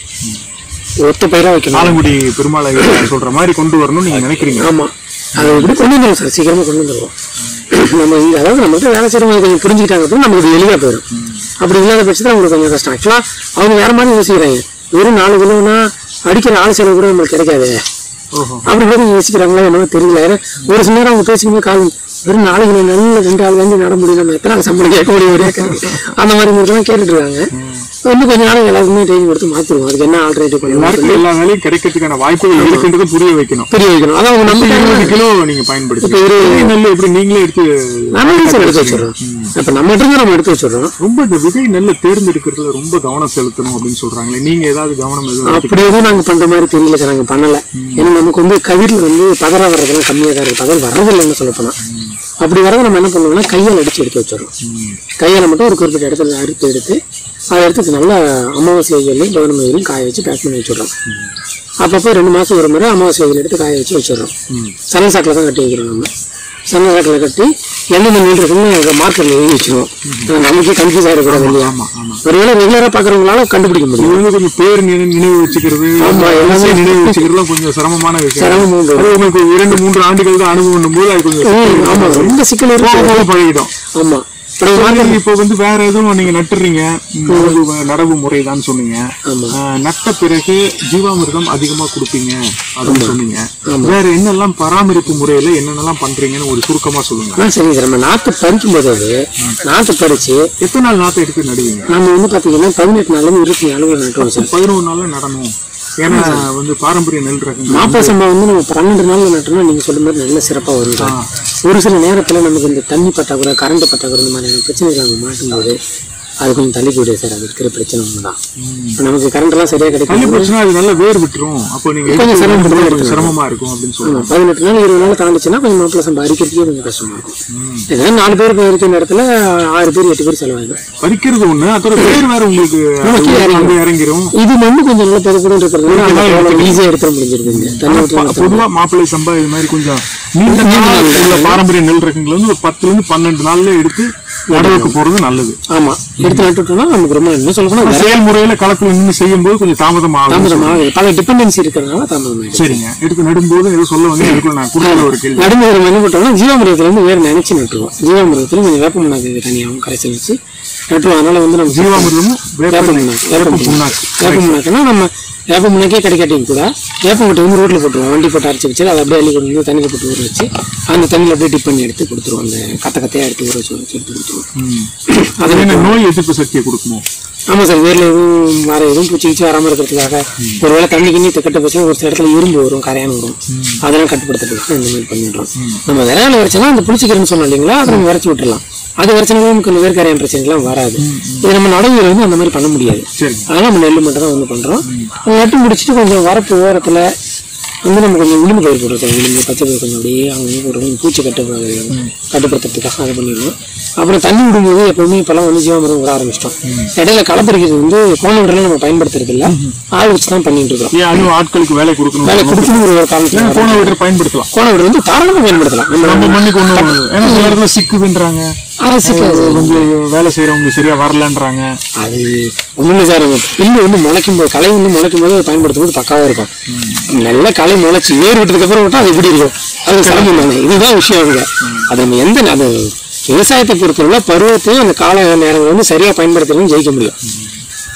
ஒத்த பயிராக வைக்கணும் ஆலங்குடி பெருமாளை சொல்ற மாதிரி கொண்டு வரணும்னு நீங்க நினைக்கிறீங்க ஆமாம் அதை எப்படி கொண்டு வந்துடுவோம் சார் சீக்கிரமாக கொண்டு வந்துடுவோம் நம்ம இங்க அதாவது நம்மகிட்ட வேலை செய்கிறவங்க கொஞ்சம் புரிஞ்சுக்கிட்டாங்க அப்படின்னா நமக்கு எளிதாக போயிடும் அப்படி இல்லாத பட்சத்தில் அவங்களுக்கு கொஞ்சம் கஷ்டம் ஆக்சுவலாக அவங்க வேற மாதிரி யோசிக்கிறாங்க வெறும் நாலு கிலோனா அடிக்கிற ஆள் செலவு கூட நம்மளுக்கு கிடைக்காது ஓஹோ அப்படி கூட யோசிக்கிறாங்களா என்னமோ தெரியல ஏன்னா ஒரு சில நேரம் அவங்க பேசும்போது கால் வெறும் நாலு கிலோ நல்ல ரெண்டு ஆள் வந்து நட முடியும் நம்ம எத்தனை நாள் சம்பளம் கேட்க முடியும் ஒரு ஏக்கருக்கு அந்த மாதிரி மட்டும் கேட்டுட்டு இருக்காங்க இன்னும் கொஞ்ச நாள் எல்லாருக்குமே ட்ரைனிங் கொடுத்து மாற்றிடுவோம் அதுக்கு என்ன ஆல்டர்னேட்டிவ் பண்ணலாம் எல்லாருக்கும் எல்லா வேலையும் கிடைக்கிறதுக்கான வாய்ப்புகள் இருக்குன்றதை புரிய வைக்கணும் புரிய வைக்கணும் அதான் அவங்க நம்ம இருபது கிலோ நீங்க பயன்படுத்தி இப்போ இரு விதை நெல் எப்படி நீங்களே எடுத்து நம்ம சார் எடுத்து வச்சிடறோம் இப்போ நம்ம இருந்து நம்ம எடுத்து வச்சிடறோம் ரொம்ப இந்த விதை நெல்லை தேர்ந்தெடுக்கிறதுல ரொம்ப கவனம் செலுத்தணும் அப்படின்னு சொல்றாங்களே நீங்க ஏதாவது கவனம் எதுவும் அப்படி எதுவும் நாங்க பண்ற மாதிரி தெரியல சார் நாங்க பண்ணல ஏன்னா நமக்கு வந்து கதிரில் வந்து பதற வர்றதெல்லாம் கம்மியாக தான் இருக்கு பதர் வர்றதில்லைன்னு சொல்ல போனா அப்படி வரதை நம்ம என்ன பண்ணுவோம்னா கையால் அடிச்சு எடுத்து வச்சிடறோம் கையால் மட்டும் ஒரு குறிப்பிட்ட இடத்துல அறுத்து எடுத்து அதை எடுத்து நல்லா அமாவாசை வெயிலையும் பௌர்ணமி வெயிலையும் காய வச்சு பேக் பண்ணி வச்சிடுறோம் அப்பப்போ ரெண்டு மாதம் ஒரு முறை அமாவாசை வெயில் எடுத்து காய வச்சு வச்சிடுறோம் சணல் சாக்கில் தான் கட்டி வைக்கிறோம் நம்ம சணல் சாக்கில் கட்டி எந்தெந்த நெல் இருக்குன்னு மார்க்கெட்டில் எழுதி வச்சிருவோம் ஆனா நமக்கே கன்ஃபியூஸ் ஆகிடக்கூடாது இல்லையா ஆமா ஆமா ஒருவேளை ரெகுலராக பார்க்குறவங்களால கண்டுபிடிக்க முடியும் இது வந்து கொஞ்சம் பேர் நினை- நினைவு வச்சுக்கிறது ஆமா, எல்லாமே எல்லாமே நினைவு வச்சுக்கிறதுலாம் கொஞ்சம் சிரமமான விஷயம் சிரமம் உண்டு. அது உங்களுக்கு இரண்டு மூன்று ஆண்டுகள் தான் அனுபவம் போது அது கொஞ்சம் ம், ஆமா ரொம்ப சிக்கல் இருக்கு போக போக பழகிடும் ஆமா அப்புறம் சரி, இப்போ வந்து வேற எதுவும் நீங்க நட்டுறீங்க நடவு நடவு முறைதான் சொன்னீங்க ஆமா. ஆஹ், நட்ட பிறகு ஜீவாமிர்தம் அதிகமா கொடுப்பீங்க அப்படின்னு சொன்னீங்க வேற என்னெல்லாம் பராமரிப்பு முறையில என்னென்னலாம் பண்றீங்கன்னு ஒரு சுருக்கமா சொல்லுங்க ஆ சரிங்க சார் நம்ம நாற்று பறிக்கும் போது அது நாற்று பறிச்சு எத்தனை நாள் நாத்தை எடுத்து நடுவீங்க நம்ம வந்து பார்த்தீங்கன்னா பதினெட்டு நாள்லேருந்து இருபத்தி நாலு நட்டுவோம் சார் பதினோரு நாள்ல நடணும் ஏன்னா வந்து பாரம்பரிய நெல் ரகங்கள் மாப்பிள சம்பா வந்து நம்ம பன்னெண்டு நாள்ல நட்டோம்னா நீங்க சொல்ற மாதிரி நல்ல சிறப்பா வரும் சார். ஒரு சில நேரத்துல நமக்கு இந்த தண்ணி பற்றாக்குறை கரண்ட் பற்றாக்குறை இந்த மாதிரியான பிரச்சனைகள் நம்ம மாட்டும்போது அது கொஞ்சம் தள்ளி போயிடுது சார் அது இருக்கிற பிரச்சனை ஒண்ணுதான் இப்ப நமக்கு கரண்ட் எல்லாம் சரியா தள்ளி கிடைக்கும் போச்சுன்னா அது நல்லா வேர் விட்டுரும் அப்போ நீங்க கொஞ்சம் எடுத்து சிரமப்பட்டு தான் கொஞ்சம் சிரமமா இருக்கும் அப்படின்னு சொல்லுவாங்க பதினெட்டு நாள் இருபது நாள் தாண்டிச்சுன்னா கொஞ்சம் மாப்பிள சம்பா அரிக்கிறதுக்கே கொஞ்சம் கஷ்டமா இருக்கும் ஏதாவது நாலு பேர் போய் இருக்கிற இடத்துல ஆறு பேர் எட்டு பேர் செலவாயிடும் பறிக்கிறது ஒண்ணு அதோட வேர் வேற உங்களுக்கு கீழே இறங்கிரும். அங்க இறங்கிரும் இது மண்ணு கொஞ்சம் நல்லா பெருப்படும் இருக்கிறதுனால ஈஸியா எடுத்துட முடிஞ்சிருது இங்க. தண்ணி ஊற்றி பொதுவா மாப்பிள்ளை சம்பா இது மாதிரி கொஞ்சம் நீண்ட நாள் உள்ள பாரம்பரிய நெல் ரகங்கள் வந்து ஒரு பத்துல இருந்து பன்னெண்டு நாள்ல எடுத்து நடவுக்கு போறது நல்லது ஆமா எடுத்து நட்டுட்டோம்னா நமக்கு ரொம்ப என்ன சொல்ல போனா செயல்முறையில களத்துல நின்று செய்யும் போது கொஞ்சம் தாமதம் ஆகும் தாமதமாக பல டிபெண்டன்சி இருக்கிறதுனால தாமதமாயிடும் சரிங்க எடுத்து நடும்போது ஏதோ சொல்ல வந்து எனக்கு நான் கொடுக்குற ஒரு கேள்வி நடுமுறை என்ன போட்டோம்னா ஜீவாமிரதத்துல இருந்து வேறு நினைச்சு நட்டுருவோம் ஜீவாமிரதத்துல கொஞ்சம் வேப்ப முன்னாக்கு தனியாகவும் கரைசல் வச்சு நட்டுருவோம் அதனால வந்து நம்ம ஜீவாமிர்தமும் வேப்ப வேப்ப முன்னாக்கு வேப்ப வேப்ப முன்னாக்கு புண்ணாக்கு வேப்ப முன்னாக்குன்னா நம்ம வேப்ப முன்னாக்கே கிடைக்காட்டியும் கூட வேப்ப முட்டை வந்து ரோட்ல போட்டுருவோம் வண்டி போட்டு அரைச்சி வச்சு அதை அப்படியே அள்ளி கொண்டு வந்து தண்ணியில் போட்டு ஊற வச்சு அந்த தண்ணியில் அப்படியே டிப் பண்ணி எடுத்து கொடுத்துருவோம் அந்த கத்த கத்தையா எடுத்து ஊற வச்சு வச்சு எடுத்து கொடுத்துருவோம் ம். அது அது என்ன நோய் எதிர்ப்பு சக்தியை கொடுக்குமோ ஆமா சார் வேர்ல எதுவும் வர எதுவும் பூச்சி கீச்சி வராம இருக்கிறதுக்காக ஒருவேளை தண்ணி கிண்ணி கட்ட பட்சம் ஒரு சில இடத்துல இரும்பு வரும் கரையான் வரும் அதெல்லாம் கட்டுப்படுத்துறதுக்கு இந்த மாதிரி பண்ணிடுறோம் நம்ம விரையால வரைச்சோம்னா அந்த புளிச்சிக்கிறேன்னு சொன்னோம் இல்லைங்களா அதை நம்ம விரைச்சி விட்டுறலாம் அது வரைச்சனா நமக்கு இந்த வேர்க்கரையான் பிரச்சனைலாம் வராது இது நம்ம நடவுல வந்து அந்த மாதிரி பண்ண முடியாது சரிங்க அதனால நம்ம நெல் மட்டும் தான் வந்து பண்றோம் அதை நட்டு முடிச்சுட்டு கொஞ்சம் வரப்பு ஓரத்துல வந்து நம்ம கொஞ்சம் உளுந்து பயிர் போட்டுருக்கோம் உளுந்து பச்சை பயிர் கொஞ்சம் அப்படியே அவங்க போட்டுருக்கோம் பூச்சி கட்டு கட்டுப்படுத்துறதுக்காக அதை பண்ணிடுவோம் அப்புறம் தண்ணி விடும்போது எப்பவுமே இப்பெல்லாம் வந்து ஜீவாமிரம் விட ஆரம்பிச்சிட்டோம் இடையில களப்பறிக்கிறது வந்து கோண விடலாம் நம்ம பயன்படுத்துறது இல்ல ஆள் வச்சு தான் பண்ணிட்டு இருக்கோம் ஏன் அதுவும் ஆட்களுக்கு வேலை கொடுக்கணும் வேலை கொடுக்கணும் ஒரு காரணத்துல போன வீட்டர் பயன்படுத்தலாம் கோண விட வந்து தாராளமாக பயன்படுத்தலாம் நம்ம நம்ம மண்ணுக்கு ஒண்ணும் ஏன்னா சில இடத்துல சிக்குதுன்றாங்க அரசுக்கு கொஞ்சம் வேலை செய்யறவங்க சரியா வரலன்றாங்க அது ஒன்றும் இல்லை சார் புல்லு வந்து முளைக்கும் போது களை வந்து முளைக்கும் போது அதை பயன்படுத்தும் போது பக்காவாக இருக்கும் நல்ல களை முளைச்சி ஏர் விட்டதுக்கு அப்புறம் விட்டா அது எப்படி இருக்கும் அது சிரமம் தானே இதுதான் விஷயம் அவங்க அது நம்ம எந்த அது விவசாயத்தை பொறுத்தவரை பருவத்தையும் அந்த கால நேரங்கள் வந்து சரியாக பயன்படுத்தணும் ஜெயிக்க முடியும்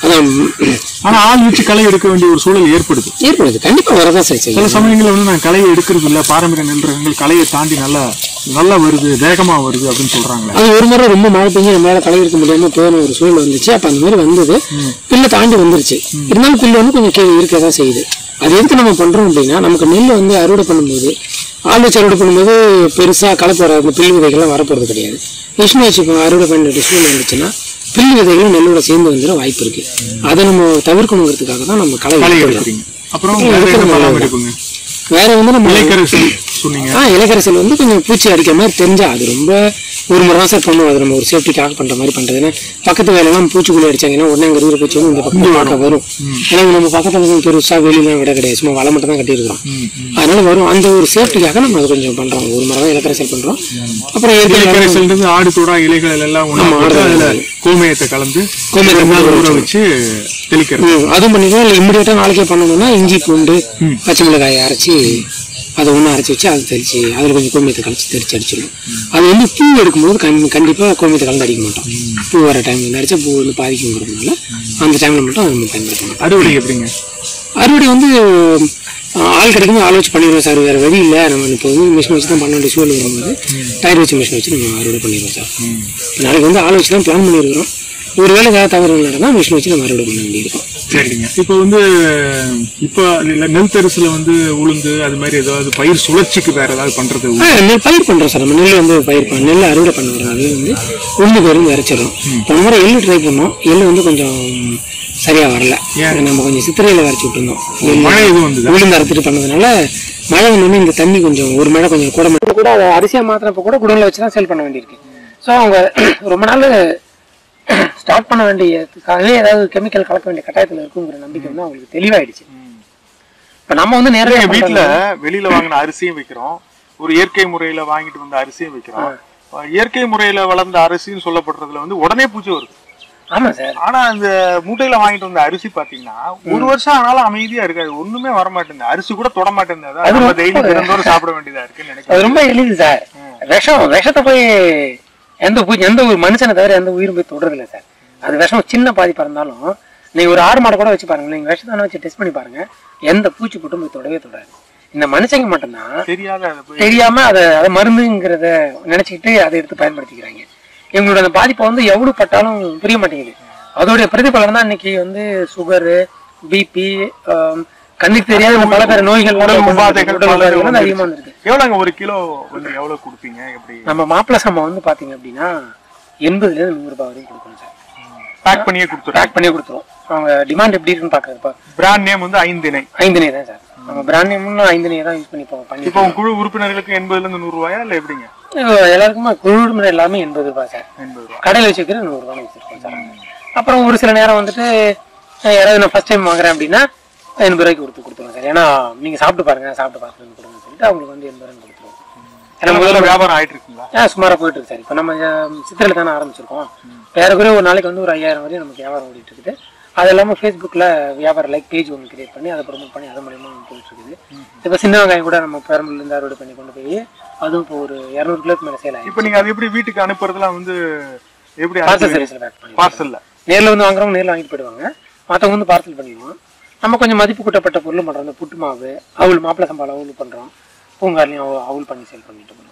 அதான் ஆனா ஆள் வச்சு களை எடுக்க வேண்டிய ஒரு சூழல் ஏற்படுது ஏற்படுது கண்டிப்பா வரதான் சார் சில செய்யும் சமயங்கள்ல வந்து நான் களையை எடுக்கிறது இல்ல பாரம்பரிய நெல் ரகங்கள் களையை தாண்டி நல்லா நல்லா வருது வேகமா வருது அப்படின்னு சொல்றாங்களே அது ஒரு முறை ரொம்ப மழை பெஞ்சு நம்மளால களை எடுக்க முடியாம போன ஒரு சூழல் வந்துச்சு அப்ப அந்த மாதிரி வந்தது பில்லை தாண்டி வந்துருச்சு இருந்தாலும் பில்லு வந்து கொஞ்சம் கீழே இருக்க தான் செய்யுது அது எதுக்கு நம்ம பண்றோம் அப்படின்னா நமக்கு நெல் வந்து அறுவடை பண்ணும்போது ஆள் வச்சு அறுவடை பண்ணும்போது பெருசா கலப்பு வர அந்த பில்லு விதைகள்லாம் வரப்போறது கிடையாது மிஷின் வச்சு இப்போ அறுவடை பண்ண வேண்டிய சூழல் வந்துச்சுன்னா பில்லு விதைகளும் நெல்லோட சேர்ந்து வந்துட வாய்ப்பு இருக்கு அதை நம்ம தவிர்க்கணுங்கிறதுக்காக தான் நம்ம களை களை எடுக்கிறோம். எடுக்கிறீங்க அப்புறம் வேற என்ன பராமரிப்புங்க வேற வந்து நம்ம இலைக்கரசல் சொன்னீங்க ஆ இலக்கரசல் வந்து கொஞ்சம் பூச்சி அடிக்கிற மாதிரி தெரிஞ்சா அது ரொம்ப ஒரு முறை தான் சார் பண்ணுவோம் அது நம்ம ஒரு சேஃப்டிக்காக பண்ற மாதிரி பண்றதுன்னா பக்கத்து வேலையெல்லாம் பூச்சிக்குள்ளே அடிச்சாங்கன்னா உடனே அங்கே இருக்கிற பூச்சி வந்து இந்த பக்கம் பார்க்க வரும் ஏன்னா நம்ம பக்கத்துல வந்து பெருசா வெளியெல்லாம் விட கிடையாது சும்மா வலை மட்டும் தான் கட்டியிருக்கிறோம் அதனால வரும் அந்த ஒரு சேஃப்டிக்காக நம்ம அது கொஞ்சம் பண்றோம் ஒரு முறை தான் இலக்கரசல் பண்றோம் அப்புறம் இயற்கை இலைக்கரசல்ன்றது ஆடு தோடா இலைகள் எல்லாம் ஒண்ணா ஆமா, போட்டு ஆடு அதுல ஆடு. கோமியத்தை கலந்து கோமியத்தை ரெண்டு நாள் ஊற ஊற வச்சு தெளிக்கிறது ம், அதுவும் பண்ணிக்கலாம் இல்லை இம்மிடியட்டாக நாளைக்கே பண்ணணும்னா இஞ்சி பூண்டு பச்சை மிளகாயை அரைச்சி அதை ஒன்றா அரைச்சி வச்சு அதை தெளிச்சு அதில் கொஞ்சம் கோமியத்தை கழிச்சு தெளிச்சு அடிச்சிடும் அது வந்து பூ எடுக்கும்போது கண் கண்டிப்பாக கோமியத்தை கலந்து அடிக்க மாட்டோம் பூ வர டைம் வந்து அடிச்சா பூ வந்து பாதிக்குங்கிறதுனால அந்த டைமில் மட்டும் அதை நம்ம பயன்படுத்த மாட்டோம் அறுவடை எப்படிங்க அறுவடை வந்து ஆஹ், ஆள் கிடைக்கும்போது ஆள் வச்சு பண்ணிடுவோம் சார் வேறு வழி இல்லை நம்ம இப்போ வந்து மிஷின் வச்சு தான் பண்ண வேண்டிய சூழல் வரும்போது டயர் வச்சு மிஷின் வச்சு நம்ம அறுவடை பண்ணிடுவோம் சார் இப்ப நாளைக்கு வந்து ஆள் வச்சு தான் பிளான் பண்ணியிருக்கிறோம் ஒரு வேளை ஏதாவது தவறு நடந்தால் மிஷின் வச்சு நம்ம அறுவடை பண்ண வேண்டியிருக்கும் சரிங்க இப்போ வந்து இப்போ அதுல நெல் தரிசுல வந்து உளுந்து அது மாதிரி ஏதாவது பயிர் சுழற்சிக்கு வேற ஏதாவது பண்றது உண்டா? ஆ, நெல் பயிர் பண்றோம் சார் நம்ம நெல் வந்து பயிர் பண்ண நெல் அறுவடை பண்ணுறதுனாலே வந்து உளுந்து பயிர் வந்து இறைச்சிடும் போன முறை எள்ளு ட்ரை பண்ணோம் எள்ளு வந்து கொஞ்சம் சரியா வரல நம்ம கொஞ்சம் சித்திரையில வரைச்சி விட்டுருந்தோம் எள்ளு. மழை எதுவும் வந்ததா உளுந்து அறுத்துட்டு பண்ணதுனால மழை வந்தோடனே இந்த தண்ணி கொஞ்சம் ஒரு மழை கொஞ்சம் கூட மழை கூட அதை அரிசியாக மாத்திரப்ப கூட குடோனில் வச்சு தான் சேல் பண்ண வேண்டியிருக்கு ஸோ அவங்க ரொம்ப நாள் ஸ்டார்ட் பண்ண வேண்டியதுக்காகவே ஏதாவது கெமிக்கல் கலக்க வேண்டிய கட்டாயத்தில் இருக்குங்கிற நம்பிக்கை வந்து அவங்களுக்கு தெளிவாயிடுச்சு இப்போ நம்ம வந்து எங்க நேரடியாக வீட்டுல வெளியில வாங்கின அரிசியும் வைக்கிறோம் ஒரு இயற்கை முறையில வாங்கிட்டு வந்த அரிசியும் வைக்கிறோம் அஹ் இயற்கை முறையில வளர்ந்த அரிசின்னு சொல்லப்படுறதுல வந்து உடனே பூச்சி வருது ஆமாம் சார் ஆனா அந்த மூட்டையில வாங்கிட்டு வந்த அரிசி பாத்தீங்கன்னா ஒரு வருஷம் ஆனாலும் அமைதியா இருக்காது ஒண்ணுமே வர மாட்டேங்குது அரிசி கூட தொட மாட்டேங்குது அதான் நம்ம டெய்லி தினந்தோறும் சாப்பிட வேண்டியதா இருக்குன்னு நினைக்கிறேன் அது ரொம்ப எளிது சார் விஷம் விஷத்தை போய் எந்த பூச்சி எந்த ஒரு மனுஷனை தவிர எந்த உயிரும் போய் தொடுறது இல்லை சார் அது விஷம் சின்ன பாதிப்பா இருந்தாலும் நீங்க ஒரு ஆறு மாடை கூட வச்சு பாருங்க நீங்க விஷத்தான வச்சு டெஸ்ட் பண்ணி பாருங்க எந்த பூச்சி போட்டும் போய் தொடவே தொடாது இந்த மனுஷங்க மட்டும்தான் தெரியாத அதை போய் தெரியாம அதை அதை மருந்துங்கிறத நினைச்சுக்கிட்டு அதை எடுத்து பயன்படுத்திக்கிறாங்க இவங்களோட அந்த பாதிப்பை வந்து எவ்வளவு பட்டாலும் புரிய மாட்டேங்குது அதோடைய பிரதிபலன் தான் இன்னைக்கு வந்து சுகரு பிபி கண்ணுக்கு தெரியாத பல பேர் நோய்கள் உடல் உபாதைகள் உடல் பல உபாதைகள் வந்து வந்துருச்சு. அதிகமா இருக்கு எவ்வளவுங்க ஒரு கிலோ வந்து எவ்வளவு கொடுப்பீங்க எப்படி நம்ம மாப்பிள்ளை சம்பவம் வந்து பாத்தீங்க அப்படின்னா எண்பதுல இருந்து நூறு ரூபாய் வரைக்கும் கொடுக்கணும் சார் பேக் பண்ணியே கொடுத்துருங்க பேக் பண்ணி கொடுத்துருவோம் அவங்க டிமாண்ட் எப்படி இருக்குன்னு பாக்குறப்ப பிராண்ட் நேம் வந்து ஐந்திணை ஐந்து தான் சார் நம்ம பிராண்ட் நேம்னு ஐந்து தான் யூஸ் பண்ணி இப்போ பண்ணி இப்போ உங்க குழு உறுப்பினர்களுக்கு எண்பதுல இருந்து நூறு ரூபாயா இல்ல எப்படிங்க இப்போ எல்லாருக்குமே குழும எல்லாமே எண்பது ரூபாய் சார் எண்பது ரூபாய் கடையில் வச்சுக்கிற நூறு ரூபாய் வச்சிருக்கோம் சார் அப்புறம் ஒரு சில நேரம் வந்துட்டு அஹ் யாராவது நான் ஃபர்ஸ்ட் டைம் வாங்குறேன் அப்படின்னா எண்பது ரூபாய்க்கு கொடுத்து கொடுத்துருவோம் சார் ஏன்னா நீங்க சாப்பிட்டு பாருங்க சாப்பிட்டு பார்த்துட்டு கொடுங்கன்னு சொல்லிட்டு அவங்களுக்கு வந்து எண்பது ரூபாய் கொடுத்துருவோம் ஏன்னா முதல்ல முதல்ல வியாபாரம் ஆயிட்டு இருக்குங்களா ஆ சுமாராக போயிட்டு இருக்கு சார் இப்போ நம்ம அஹ், சித்திரையில தானே ஆரம்பிச்சிருக்கோம் ஏறக்குறைய ஒரு நாளைக்கு வந்து ஒரு ஐயாயிரம் வரையும் நமக்கு வியாபாரம் ஓடிட்டு இருக்குது அது இல்லாமல் ஃபேஸ்புக்கில் வியாபார லைக் பேஜ் ஒன்று கிரியேட் பண்ணி அதை ப்ரொமோட் பண்ணி அது மூலியமா போயிட்டு இருக்குது இப்போ சின்ன வெங்காயம் கூட நம்ம பெரம்பலூர்லேருந்து அறுவடை பண்ணி கொண்டு போய் அதுவும் இப்போ ஒரு இரநூறு கிலோக்கு மேலே சேல் ஆகி இப்போ நீங்க அது எப்படி வீட்டுக்கு அனுப்புறதுலாம் வந்து எப்படி பார்சல் சர்வீஸில் பேக் பண்ணி பார்சல்ல நேரில் வந்து வாங்குறவங்க நேரில் வாங்கிட்டு போயிடுவாங்க மற்றவங்க வந்து பார்சல் பண்ணிடுவோம் நம்ம கொஞ்சம் மதிப்பு கூட்டப்பட்ட பொருள் பண்ணுறோம் இந்த புட்டு மாவு அவள் மாப்பிளை சம்பால் அவள் பண்ணுறோம் பூங்கார்லையும் அவள் அவள் பண்ணி சேல் பண்ணிட்டு இருக்கோம்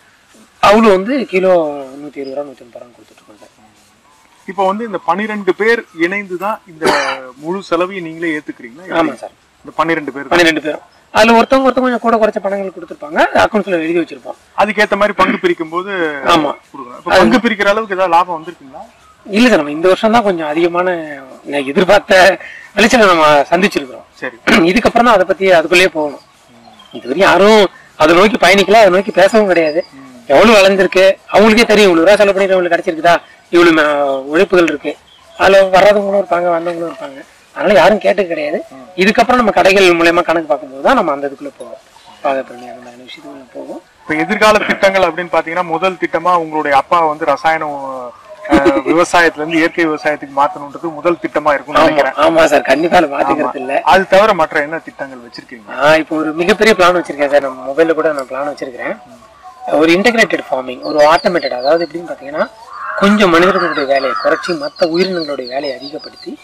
அவள் வந்து கிலோ நூற்றி இருபது ரூபா நூற்றி ஐம்பது ரூபா கொடுத்துட்ருக்கோம் சார் இப்போ வந்து இந்த பன்னிரெண்டு பேர் இணைந்து தான் இந்த முழு செலவையும் நீங்களே ஏத்துக்கிறீங்களா எப்படி? ஆமாம் சார் இந்த பன்னிரெண்டு பேர் தான். பன்னிரெண்டு பேரும் அதில் ஒருத்தவங்க ஒருத்தவங்க கொஞ்சம் கூட குறைச்ச பணங்கள் கொடுத்துருப்பாங்க அக்கௌண்ட்ஸில் எழுதி வச்சிருப்போம் அதுக்கேத்த மாதிரி பங்கு பிரிக்கும் போது ஆமா. கொடுக்கணும் இப்போ பங்கு பிரிக்கிற அளவுக்கு ஏதாவது லாபம் வந்திருக்குங்களா இல்லை சார் நம்ம இந்த வருஷம் தான் கொஞ்சம் அதிகமான நான் எதிர்பார்த்த விளைச்சலை நம்ம சந்திச்சிருக்கிறோம் சரி இதுக்கப்புறம் தான் அதை பத்தி அதுக்குள்ளேயே போகணும் இதுவரையும் யாரும் அதை நோக்கி பயணிக்கல அதை நோக்கி பேசவும் கிடையாது எவ்வளவு வளர்ந்துருக்கு அவங்களுக்கே தெரியும் இவ்வளவு ரூபா செலவு பண்ணிட்டு அவங்களுக்கு கிடைச்சிருக்குதா இவ்வளவு ம- உழைப்புகள் இருக்கு அதுல வராதவங்களும் இருப்பாங்க வந்தவங்களும் இருப்பாங்க அதனால யாரும் கேட்டது கிடையாது இதுக்கப்புறம் நம்ம கடைகள் மூலயமா கணக்கு பார்க்கும்போது தான் நம்ம அந்த இதுக்குள்ள போவோம் பாதை பண்ணி அந்த மாதிரி விஷயத்துக்குள்ள போவோம் இப்போ எதிர்கால திட்டங்கள் அப்படின்னு பாத்தீங்கன்னா முதல் திட்டமா உங்களுடைய அப்பா வந்து ரசாயனம் அஹ், விவசாயத்துல இருந்து இயற்கை விவசாயத்துக்கு மாத்தணுன்றது முதல் திட்டமா இருக்கும்னு ஆமா நினைக்கிறேன் ஆமா சார் கண்டிப்பா அதை மாத்திக்கிறது இல்ல அது தவிர மற்ற என்ன திட்டங்கள் வச்சிருக்கீங்க நான் இப்போ ஒரு மிகப்பெரிய பிளான் வச்சிருக்கேன் சார் நம்ம மொபைல்ல கூட நான் பிளான் வச்சிருக்கிறேன் ஒரு இன்டகிரேட்டட் ஃபார்மிங் ஒரு ஆட்டோமேட்டட் அதாவது எப்படின்னு பார்த்தீங்கன்னா கொஞ்சம் மனிதர்களுடைய வேலையை குறைச்சி மற்ற உயிரினங்களுடைய வேலையை அதிகப்படுத்தி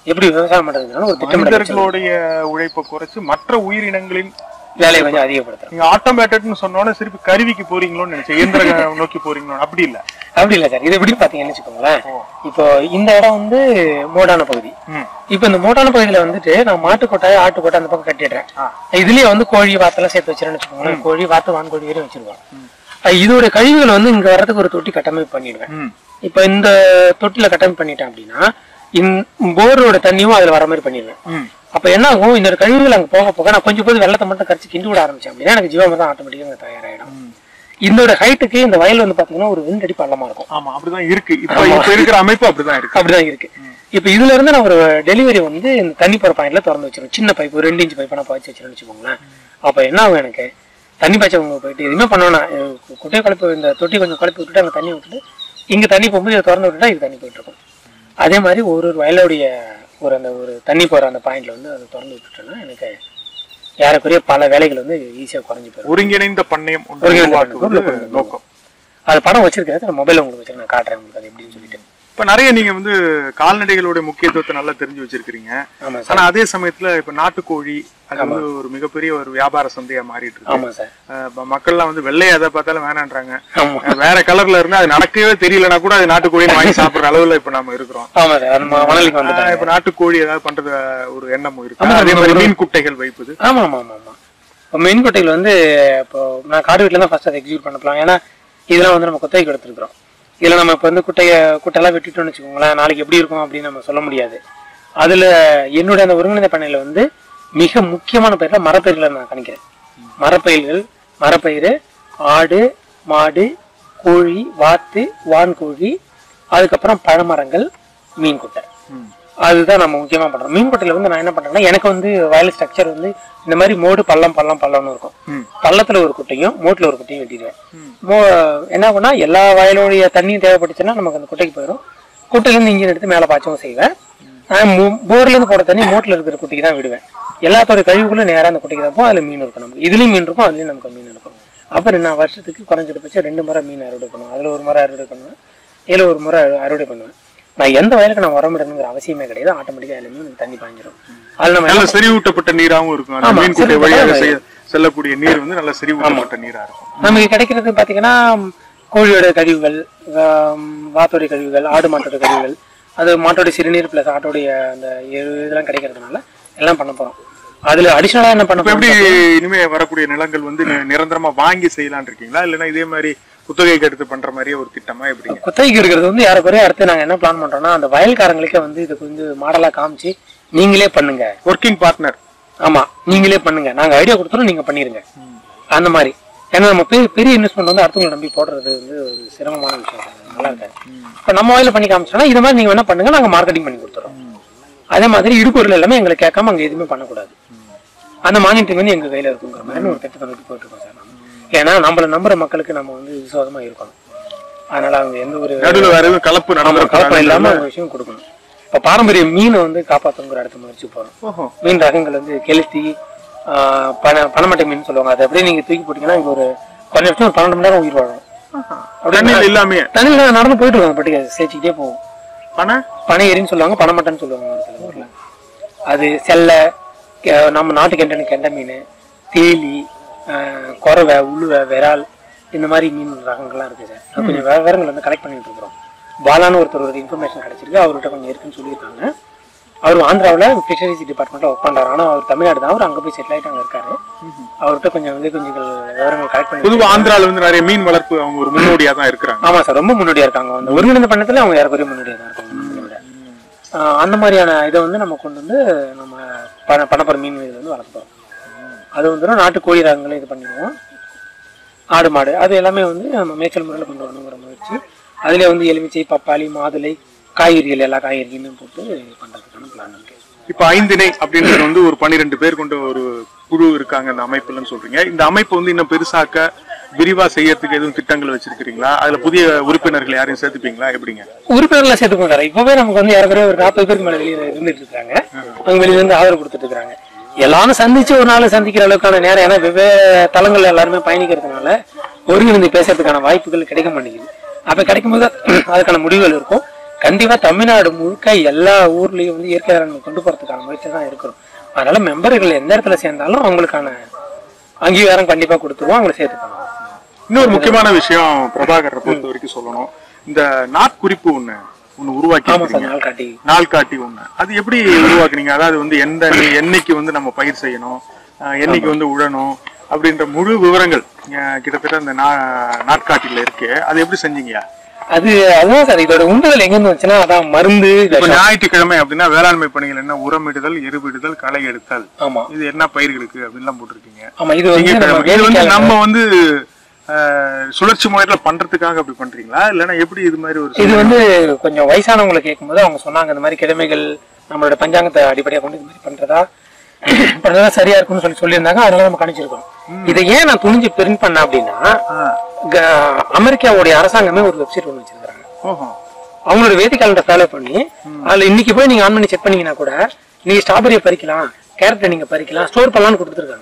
எப்படி விவசாயம் பண்றதுனால ஒரு திட்டமிடல் வச்சு மனிதர்களுடைய உழைப்பை குறைச்சு மற்ற உயிரினங்களின் வேலையை கொஞ்சம் அதிகப்படுத்துறோம் நீங்க ஆட்டோமேட்டட்னு சொன்னோன்னே திருப்பி கருவிக்கு போறீங்களோன்னு நினைச்சேன் இயந்திர நோக்கி போறீங்களோ அப்படி இல்ல அப்படி இல்லை சார் இது எப்படி பாத்தீங்கன்னு வச்சுக்கோங்களேன் இப்போ இந்த இடம் வந்து மோடான பகுதி ம். இப்போ இந்த மோட்டான பகுதியில வந்துட்டு நான் மாட்டு கொட்டாய் ஆட்டு கொட்டை அந்த பக்கம் கட்டிடுறேன் இதுலயே வந்து கோழி வாத்தெல்லாம் சேர்த்து வச்சிருன்னு வச்சுக்கோங்களேன் கோழி வாத்து வான்கோழி வரையும் வச்சிருவேன் அஹ் இதோட கழிவுகள் வந்து இங்க வர்றதுக்கு ஒரு தொட்டி கட்டமைப்பு பண்ணிடுவேன் ம். இப்போ இந்த தொட்டில கட்டமைப்பு பண்ணிட்டேன் அப்படின்னா இந்த போரோட தண்ணியும் அதுல வர மாதிரி பண்ணிடுவேன் ம். அப்ப என்ன ஆகும் இந்த கழிவுகள் அங்க போக போக நான் கொஞ்சம் போது வெள்ளத்தை மட்டும் கரைச்சி கிண்டி விட ஆரம்பிச்சேன் அப்படின்னா எனக்கு ஜீவாமிர்தம் ஆட்டோமேட்டிக்கா அங்க தயாராயிடும் இதோட ஹைட்டுக்கு இந்த வயல் வந்து பாத்தீங்கன்னா ஒரு ரெண்டு அடி பள்ளமா இருக்கும் ஆமா அப்படிதான் இருக்கு இப்ப இப்ப இருக்கிற அமைப்பு அப்படிதான் இருக்கு அப்படிதான் இருக்கு இப்ப இதுல இருந்து நான் ஒரு டெலிவரி வந்து இந்த தண்ணி போற பாயிண்ட்ல திறந்து வச்சிருவேன் சின்ன பைப் ஒரு ரெண்டு இன்ச் பைப் நான் பாய்ச்சி வச்சிருன்னு வச்சுக்கோங்களேன் அப்ப என்ன ஆகும் எனக்கு தண்ணி பாய்ச்சவங்க போயிட்டு எதுவுமே பண்ணணும் குட்டையை கலப்பு இந்த தொட்டி கொஞ்சம் கலப்பி விட்டுட்டு அங்க தண்ணி விட்டுட்டு இங்க தண்ணி போகும்போது இதை திறந்து விட்டுட்டா இது தண்ணி போயிட்டு இருக்கும் அதே மாதிரி ஒரு ஒரு வயலுடைய ஒரு அந்த ஒரு தண்ணி போற அந்த பாயிண்ட்ல வந்து அதை திறந்து விட்டுட்டோம்னா எனக்கு ஏறக்குறைய பல வேலைகள் வந்து ஈஸியா குறைஞ்சு போயிடும் ஒருங்கிணைந்த பண்ணையம் ஒன்று ஒருங்கிணைந்த உருவாக்குவது பண்ணையம். நோக்கம் அது படம் வச்சிருக்கேன் மொபைல் உங்களுக்கு வச்சிருக்கேன் நான் காட்டுறேன் உங்களுக்கு அது எப்படின்னு சொல்லிட்டு இப்ப நிறைய நீங்க வந்து கால்நடைகளுடைய முக்கியத்துவத்தை நல்லா தெரிஞ்சு வச்சிருக்கீங்க ஆமா சார் ஆனா அதே சமயத்துல இப்ப நாட்டுக்கோழி அது வந்து ஒரு மிகப்பெரிய ஒரு வியாபார சந்தையா மாறிட்டு இருக்கு ஆமா சார் அஹ் இப்ப மக்கள்லாம் வந்து வெள்ளையை எதை பார்த்தாலும் வேணான்றாங்க ஆமா அஹ் வேற கலர்ல இருந்தா அது நடக்கவே தெரியலனா கூட அது நாட்டுக்கோழி வாங்கி சாப்பிடுற அளவுல இப்ப நாம இருக்கிறோம் ஆமா சார் நம்ம மணலிக்கு வந்துட்டேன் அஹ் இப்ப நாட்டுக்கோழி ஏதாவது பண்றது ஒரு எண்ணமும் ஆமா, இருக்கு அதே மாதிரி நம்ம மீன் குட்டைகள் வைப்பது ஆமா ஆமா ஆமா ஆமா இப்போ மீன் கொட்டைகள் வந்து இப்போ நான் காடு வீட்டில் தான் ஃபர்ஸ்ட் அதை எக்ஸிக்யூட் பண்ண போலாம் ஏன்னா இதெல்லாம் வந்து நம்ம குத்தகைக்கு எடுத்துருக்கிறோம் இதில் நம்ம இப்போ வந்து குட்டைய குட்டையெல்லாம் வெட்டிட்டோம்னு வச்சுக்கோங்களேன் நாளைக்கு எப்படி இருக்கும் அப்படின்னு நம்ம சொல்ல முடியாது அதில் என்னுடைய அந்த ஒருங்கிணைந்த பண்ணையில் வந்து மிக முக்கியமான பயிரில் மரப்பயிர்களை நான் கணிக்கிறேன் மரப்பயிர்கள் மரப்பயிர் ஆடு மாடு கோழி வாத்து வான்கோழி அதுக்கப்புறம் பழமரங்கள் மீன் குட்டை ம். அதுதான் நம்ம முக்கியமா பண்றோம் மீன் கொட்டையில வந்து நான் என்ன பண்றேன்னா எனக்கு வந்து வயல் ஸ்ட்ரக்சர் வந்து இந்த மாதிரி மோடு பள்ளம் பள்ளம் பள்ளம்னு இருக்கும் ம். பள்ளத்துல ஒரு குட்டையும் மோட்ல ஒரு குட்டையும் வெட்டிடுவேன் மோ என்ன பண்ணா எல்லா வயலுடைய தண்ணியும் தேவைப்பட்டுச்சுன்னா நமக்கு அந்த குட்டைக்கு போயிடும் குட்டையில இருந்து இன்ஜின் எடுத்து மேல பாய்ச்சவும் செய்வேன் நான் மு- போர்ல இருந்து போட தண்ணி மோட்ல இருக்கிற குட்டைக்கு தான் விடுவேன் எல்லாத்தோட கழிவுகளும் நேரா அந்த குட்டைக்கு தான் போகும் அதுல மீன் இருக்கும் நமக்கு இதுலயும் மீன் இருக்கும் அதுலயும் நமக்கு மீன் இருக்கும் அப்புறம் நான் வருஷத்துக்கு குறைஞ்சது பட்சம் ரெண்டு முறை மீன் அறுவடை பண்ணுவேன் அதுல ஒரு முறை அறுவடை பண்ணுவேன் இதுல ஒரு முறை அறு- அறுவடை பண்ணுவேன் நான் எந்த வயலுக்கு நான் உரமிடணுங்கிற அவசியமே கிடையாது ஆட்டோமேட்டிக்கா எல்லாமே எனக்கு தண்ணி பாய்ஞ்சிரும் அதுல நம்ம நல்ல செறிவூட்டப்பட்ட நீராவும் இருக்கும் அந்த ஆமா, மீன் குட்டை செறிவூட்டப்பட்ட வழியாக செய- செல்லக்கூடிய நீர் வந்து நல்ல செறிவூட்டப்பட்ட நீரா இருக்கும் நமக்கு கிடைக்கிறது பாத்தீங்கன்னா கோழியோட கழிவுகள் ஆம், வாத்தோட கழிவுகள் ஆடு மாட்டோட கழிவுகள் அது மாட்டோட சிறுநீர் பிளஸ் ஆட்டோடைய அந்த எரு இதெல்லாம் கிடைக்கிறதுனால எல்லாம் பண்ண போறோம் அதுல அடிஷனலா என்ன பண்ண இப்ப எப்படி போறோம் இனிமே வரக்கூடிய நிலங்கள் வந்து நி- நிரந்தரமா வாங்கி செய்யலாம்னு இருக்கீங்களா இல்லைன்னா இதே மாதிரி குத்தகைக்கு எடுத்து பண்ற மாதிரியே ஒரு திட்டமா எப்படிங்க குத்தகைக்கு இருக்கிறது வந்து யாருக்குறைய அடுத்து நாங்க என்ன பிளான் பண்றோம்னா அந்த வயல்காரங்களுக்கே வந்து இதுக்கு வந்து மாடலா காமிச்சு நீங்களே பண்ணுங்க ஒர்க்கிங் பார்ட்னர் ஆமா நீங்களே பண்ணுங்க நாங்க ஐடியா கொடுத்துறோம் நீங்க பண்ணிருங்க அந்த மாதிரி ஏன்னா நம்ம பெரிய பெரிய இன்வெஸ்ட்மெண்ட் வந்து அடுத்தவங்களை நம்பி போடுறது வந்து ஒரு சிரமமான விஷயம் சார். நல்லா இருக்காது இப்போ நம்ம வயல பண்ணி காமிச்சோம்னா இது மாதிரி நீங்க வேணா பண்ணுங்க நாங்க மார்க்கெட்டிங் பண்ணி கொடுத்துறோம் அதே மாதிரி இடுப்பொருள் எல்லாமே எங்களை கேட்காம அங்க எதுவுமே பண்ணக்கூடாது அந்த மானியத்துக்கு வந்து எங்க கையில இருக்குங்கிற மாதிரி ஒரு திட்டத்தை நோக்கி போயிட்டு இருக்கோம் சார் நாம. ஏன்னா நம்மள நம்புற மக்களுக்கு நம்ம வந்து விசுவாசமா இருக்கணும் அதனால அவங்க எந்த ஒரு நடுவுல வேற எதுவும் கலப்பு கலப்படம் நடந்திருக்காங்க இல்லாம ஒரு விஷயம் கொடுக்கணும் இப்ப பாரம்பரிய மீனை வந்து காப்பாத்தணுங்கிற அடுத்த முயற்சி போறோம் ஓஹோ மீன் ரகங்கள் வந்து கெளுத்தி ஆஹ் பன பனமட்டை மீன் சொல்லுவாங்க அதை அப்படியே நீங்க தூக்கி போட்டீங்கன்னா இங்க ஒரு குறைஞ்சபட்சம் ஒரு பன்னெண்டு மணி நேரம் உயிர் வாழும் தண்ணியில் இல்லாமே தண்ணியில நடந்து போயிட்டு இருக்கோம் பட்டிக்க சேர்ச்சிக்கிட்டே போகும் பண பனை எரின்னு சொல்லுவாங்க பனமட்டைன்னு சொல்லுவாங்க ஒரு சில ஊர்ல அது செல்லை கெ- நம்ம நாட்டு கெண்டனு கெண்டை மீன் தேலி ஆஹ் குறவை உழுவை விரால் இந்த மாதிரி மீன் ரகங்கள்லாம் இருக்கு சார் அது கொஞ்சம் வே- விவரங்கள் வந்து கலெக்ட் பண்ணிட்டு இருக்கிறோம் பாலான்னு ஒருத்தர் ஒரு இன்ஃபர்மேஷன் கிடைச்சிருக்கு அவர்கிட்ட கொஞ்சம் இருக்குன்னு சொல்லியிருக்காங்க அவர் ஆந்திராவில் ஃபிஷரிஸ் டிபார்ட்மெண்ட்டில் ஒர்க் பண்ணுறாரு ஆனால் அவர் தமிழ்நாடு தான் அவர் அங்கே போய் செட்டில் ஆகிட்டு அங்கே இருக்காரு அவர்கிட்ட கொஞ்சம் வந்து கொஞ்சம் விவரங்கள் கலெக்ட் பண்ணி பொதுவா ஆந்திரால வந்து நிறைய மீன் வளர்ப்பு அவங்க ஒரு முன்னோடியா தான் இருக்கிறாங்க ஆமா சார் ரொம்ப முன்னாடியா இருக்காங்க அந்த ஒருங்கிணைந்த பண்ணத்துல அவங்க ஏறக்குறைய முன்னாடியா தான் இருக்காங்க நம்மளை விட. ஆஹ் அந்த மாதிரியான இதை வந்து நம்ம கொண்டு வந்து நம்ம பண பணப்பற மீன் இதில் வந்து வளர்த்துறோம் அது வந்து நாட்டு கோழி ரகங்களும் இது பண்ணிடுவோம் ஆடு மாடு அது எல்லாமே வந்து நம்ம மேய்ச்சல் முறையில் கொண்டு வரணுங்கிற முயற்சி அதுல வந்து எலுமிச்சை பப்பாளி மாதுளை காய்கறிகள் எல்லா காய்கறிகளும் போட்டு பண்றதுக்கான பிளான் இருக்கு இப்ப ஐந்திணை அப்படின்றது வந்து ஒரு பன்னிரெண்டு பேர் கொண்ட ஒரு குழு இருக்காங்க இந்த அமைப்புலன்னு சொல்றீங்க இந்த அமைப்பு வந்து இன்னும் பெருசாக்க விரிவா செய்யறதுக்கு எதுவும் திட்டங்கள் வச்சிருக்கீங்களா அதுல புதிய உறுப்பினர்கள் யாரையும் சேர்த்துப்பீங்களா எப்படிங்க உறுப்பினர்லாம் சேர்த்துக்கோங்க சார் இப்பவே நமக்கு வந்து ஏறக்குறைய ஒரு நாற்பது பேருக்கு மேல வெளியில இருந்துட்டு இருக்காங்க அவங்க வெளியில இருந்து ஆதரவு கொடுத்துட்டு இருக்காங்க எல்லாரும் சந்திச்சு ஒரு நாள் சந்திக்கிற அளவுக்கான நேரம் ஏன்னா வெவ்வேறு தளங்கள்ல எல்லாருமே பயணிக்கிறதுனால ஒருங்கிணைந்து பேசுறதுக்கான வாய்ப்புகள் கிடைக்க மாட்டேங்குது அப்ப கிடைக்கும் போது அதுக்கான முடிவுகள் இருக்கும் கண்டிப்பா தமிழ்நாடு முழுக்க எல்லா ஊர்லயும் வந்து இயற்கை வேளாண்மை கொண்டு போறதுக்கான முயற்சி தான் இருக்கிறோம் அதனால மெம்பர்கள் எந்த இடத்துல சேர்ந்தாலும் அவங்களுக்கான அங்கீகாரம் கண்டிப்பா கொடுத்துருவோம் அவங்களை சேர்த்துக்கணும் இன்னொரு முக்கியமான விஷயம் பிரபாகரை பொறுத்த வரைக்கும் சொல்லணும் இந்த நாட்குறிப்பு ஒண்ணு ஒண்ணு உருவாக்கி ஆமா சார் இருக்கீங்க. நாள் காட்டி நாள் காட்டி ஒண்ணு அது எப்படி உருவாக்குனீங்க அதாவது வந்து எந்த நி- என்னைக்கு வந்து நம்ம பயிர் செய்யணும் அஹ், என்னைக்கு வந்து உழணும் அப்படின்ற முழு விவரங்கள் அஹ், கிட்டத்தட்ட அந்த நா- நாட்காட்டில இருக்கு அது எப்படி செஞ்சீங்க அது அதுதான் சார் இதோட உந்துதல் எங்க இருந்து வந்துச்சுன்னா அதான் மருந்து இப்ப விஷம். ஞாயிற்றுக்கிழமை அப்படின்னா வேளாண்மை பணிகள் என்ன உரமிடுதல் எருவிடுதல் களை எடுத்தல் ஆமா இது என்ன பயிர்களுக்கு அப்படின்லாம் போட்டிருக்கீங்க ஆமா இது வந்து நம்ம திங்கட்கிழமை. இது வந்து வேலைக்காக- நம்ம வந்து அஹ், சுழற்சி முறையில பண்றதுக்காக அப்படி பண்றீங்களா இல்லைன்னா எப்படி இது மாதிரி ஒரு இது வந்து கொஞ்சம் வயசானவங்களை கேட்கும்போது அவங்க சொன்னாங்க இந்த மாதிரி கிழமைகள் நம்மளோட பஞ்சாங்கத்தை அடிப்படையாக கொண்டு இது மாதிரி பண்றதா பண்றதா சரியா இருக்கும்னு சொல்லி சொல்லியிருந்தாங்க அதனால நம்ம கணிச்சிருக்கோம் இதை ஏன் நான் துணிஞ்சு பிரிண்ட் பண்ணேன் அப்படின்னா க- அமெரிக்காவுடைய அரசாங்கமே ஒரு வெப்சைட் ஒன்று வச்சிருக்காங்க ஓஹோ அவங்களோட வேதி கேலண்டர் ஃபாலோ பண்ணி அதுல இன்னைக்கு போய் நீங்க ஆன் பண்ணி செக் பண்ணீங்கன்னா கூட நீங்க ஸ்ட்ராபெரியை பறிக்கலாம் கேரட்டை நீங்க பறிக்கலாம் ஸ்டோர் பண்ணலாம்னு கொடுத்துருக்காங்க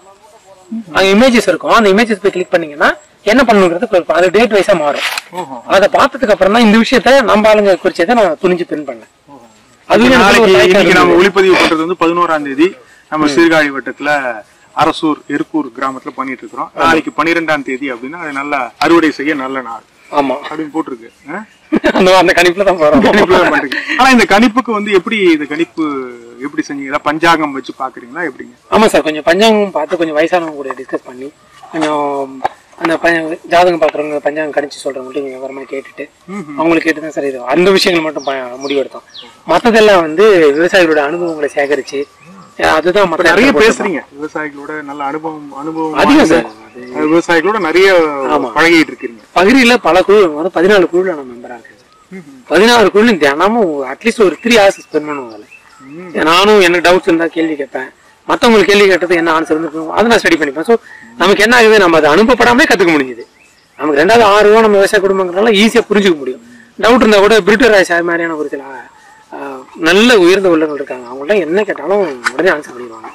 அங்க இமேஜஸ் இருக்கும் அந்த இமேஜஸ் போய் கிளிக் பண்ணீங்கன்னா என்ன பண்ணுங்கிறது இருக்கும் அது டேட் வைஸா மாறும் ஓஹோ அதை பார்த்ததுக்கு அப்புறம் தான் இந்த விஷயத்த நம்ம ஆளுங்க குறிச்சதை நான் துணிஞ்சு பிரிண்ட் பண்ணேன் அதுவே எனக்கு நாளைக்கு ஒரு தயக்கம் இன்னைக்கு நம்ம இருந்தது. ஒளிப்பதிவு பண்றது வந்து பதினோராம் தேதி நம்ம சீர்காழி வட்டத்துல அரசூர் எருக்கூர் கிராமத்துல பண்ணிட்டு இருக்கிறோம் நாளைக்கு பன்னிரெண்டாம் தேதி அப்படின்னா அது நல்ல அறுவடை செய்ய நல்ல நாள் ஆமா அப்படின்னு போட்டிருக்கு ஆ? அந்த அந்த கணிப்புல தான் போறோம் கணிப்புல தான் பண்றீங்க. ஆனா இந்த கணிப்புக்கு வந்து எப்படி இந்த கணிப்பு எப்படி செஞ்சீங்க ஏதாவது பஞ்சாங்கம் வச்சு பாக்குறீங்களா எப்படிங்க ஆமா சார் கொஞ்சம் பஞ்சாங்கம் பார்த்து கொஞ்சம் வயசானவங்க கூட டிஸ்கஸ் பண்ணி கொஞ்சம் அந்த ப- ஜாதகம் பார்க்குறவங்க பஞ்சாங்கம் கணிச்சு சொல்றவங்கள்ட்ட கொஞ்சம் விவரமா கேட்டுட்டு அவங்களுக்கு கேட்டு தான் சார் இது அந்த விஷயங்கள் மட்டும் ப- முடிவெடுத்தோம் மற்றதெல்லாம் வந்து விவசாயிகளோட அனுபவங்களை சேகரிச்சு அஹ் அதுதான் மற்ற நிறைய பேசுறீங்க விவசாயிகளோட நல்ல அனுபவம் அனுபவம் அதிகம் வாய்ந்த, சார் அஹ், விவசாயிகளோட நிறைய பழகிட்டு இருக்கீங்க பகுதியில பல குழு வந்து பதினாலு குழுல நான் மெம்பரா இருக்கேன் சார் பதினாறு குழு தினமும் அட்லீஸ்ட் ஒரு த்ரீ ஹவர்ஸ் ஸ்பெண்ட் பண்ணுவோம் அதில் நானும் எனக்கு டவுட்ஸ் இருந்தா கேள்வி கேட்பேன் மத்தவங்களுக்கு கேள்வி கேட்டது என்ன ஆன்சர் வந்து அதை நான் ஸ்டடி பண்ணிப்பேன் ஸோ நமக்கு என்ன ஆகுது நம்ம அதை அனுப்பப்படாமலே கத்துக்க முடிஞ்சுது நமக்கு ரெண்டாவது ஆறு ரூபா நம்ம விவசாய குடும்பங்கிறனால ஈஸியா புரிஞ்சுக்க முடியும் டவுட் இருந்தா கூட பிரிட்டர் ராய் சார் மாதிரியான ஒரு சில ஆஹ், நல்ல உயர்ந்த உள்ளங்கள் இருக்காங்க அவங்கள்ட்ட என்ன கேட்டாலும் உடனே ஆன்சர் பண்ணிடுவாங்க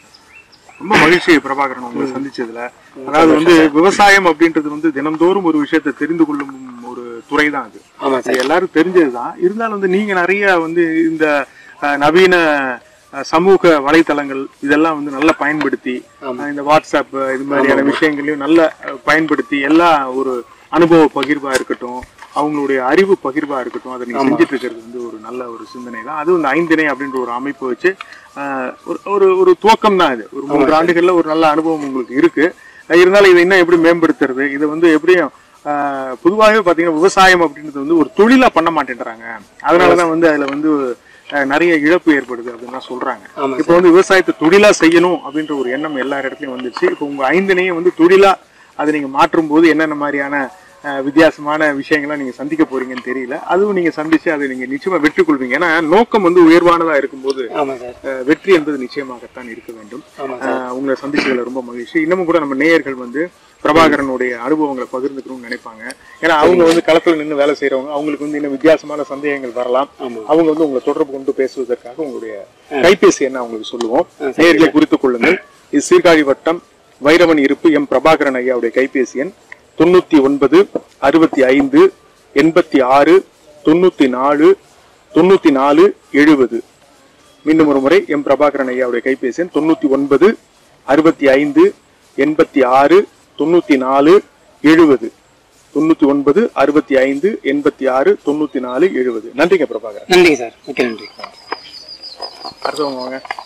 ரொம்ப மகிழ்ச்சி பிரபாகரன் உங்களை சந்திச்சதுல அதாவது வந்து விவசாயம் அப்படின்றது வந்து தினந்தோறும் ஒரு விஷயத்தை தெரிந்து கொள்ளும் ஒரு துறை தான் அது ஆமா அது எல்லாரும் தெரிஞ்சதுதான் இருந்தாலும் வந்து நீங்க நிறைய வந்து இந்த அஹ், நவீன அஹ், சமூக வலைத்தளங்கள் இதெல்லாம் வந்து நல்லா பயன்படுத்தி அஹ், இந்த வாட்ஸ்அப் இது மாதிரியான விஷயங்களையும் நல்லா அஹ், பயன்படுத்தி எல்லா ஒரு அனுபவ பகிர்வா இருக்கட்டும் அவங்களுடைய அறிவு பகிர்வா இருக்கட்டும் அதை நீங்க செஞ்சுட்டு இருக்கிறது வந்து ஒரு நல்ல ஒரு சிந்தனை தான் அதுவும் இந்த ஐந்திணை அப்படின்ற ஒரு அமைப்பு வச்சு அஹ், ஒரு ஒரு ஒரு துவக்கம் தான் இது ஒரு மூன்று ஆண்டுகள்ல ஒரு நல்ல அனுபவம் உங்களுக்கு இருக்கு அஹ், இருந்தாலும் இதை இன்னும் எப்படி மேம்படுத்துறது இதை வந்து எப்படியும் ஆஹ் பொதுவாகவே பாத்தீங்கன்னா விவசாயம் அப்படின்றது வந்து ஒரு தொழிலா பண்ண மாட்டேன்றாங்க அதனாலதான் வந்து அதுல வந்து ஆஹ் நிறைய இழப்பு ஏற்படுது அப்படின்னு தான் சொல்றாங்க ஆமா இப்போ வந்து விவசாயத்தை தொழிலா செய்யணும் அப்படின்ற ஒரு எண்ணம் எல்லா இடத்துலயும் வந்துச்சு இப்போ உங்க ஐந்தனையும் வந்து தொழிலா அதை நீங்க மாற்றும் போது என்னென்ன மாதிரியான ஆஹ் வித்தியாசமான விஷயங்கள்லாம் நீங்க சந்திக்க போறீங்கன்னு தெரியல அதுவும் நீங்க சந்திச்சு அதை நீங்க நிச்சயமா வெற்றி கொள்வீங்க ஏன்னா நோக்கம் வந்து உயர்வானதா இருக்கும்போது ஆமா சார் ஆஹ் வெற்றி என்பது நிச்சயமாகத்தான் இருக்க வேண்டும் ஆமா ஆஹ் உங்களை சந்திச்சதுல ரொம்ப மகிழ்ச்சி இன்னமும் கூட நம்ம நேயர்கள் வந்து பிரபாகரனுடைய அனுபவங்களை பகிர்ந்துக்கணும்னு நினைப்பாங்க ஏன்னா அவங்க வந்து களத்துல நின்று வேலை செய்யறவங்க அவங்களுக்கு வந்து இன்னும் வித்தியாசமான சந்தேகங்கள் வரலாம் ஆமா. அவங்க வந்து உங்களை தொடர்பு கொண்டு பேசுவதற்காக உங்களுடைய கைபேசி என்ன அவங்களுக்கு சொல்லுவோம் நேயர்களை குறித்துக் கொள்ளுங்கள் இது சீர்காழி வட்டம் வைரவன் இருப்பு எம் பிரபாகரன் ஐயாவுடைய கைபேசி எண் தொண்ணூத்தி ஒன்பது அறுபத்தி ஐந்து எண்பத்தி ஆறு தொண்ணூத்தி நாலு தொண்ணூத்தி நாலு எழுபது மீண்டும் ஒரு முறை எம் பிரபாகரன் ஐயாவுடைய கைபேசி எண் தொண்ணூத்தி ஒன்பது அறுபத்தி ஐந்து எண்பத்தி ஆறு தொண்ணூத்தி நாலு எழுபது தொண்ணூத்தி ஒன்பது அறுபத்தி ஐந்து எண்பத்தி ஆறு தொண்ணூத்தி நாலு எழுபது நன்றிங்க பிரபாகரன் நன்றிங்க சார் மிக்க நன்றி அடுத்தவங்க வாங்க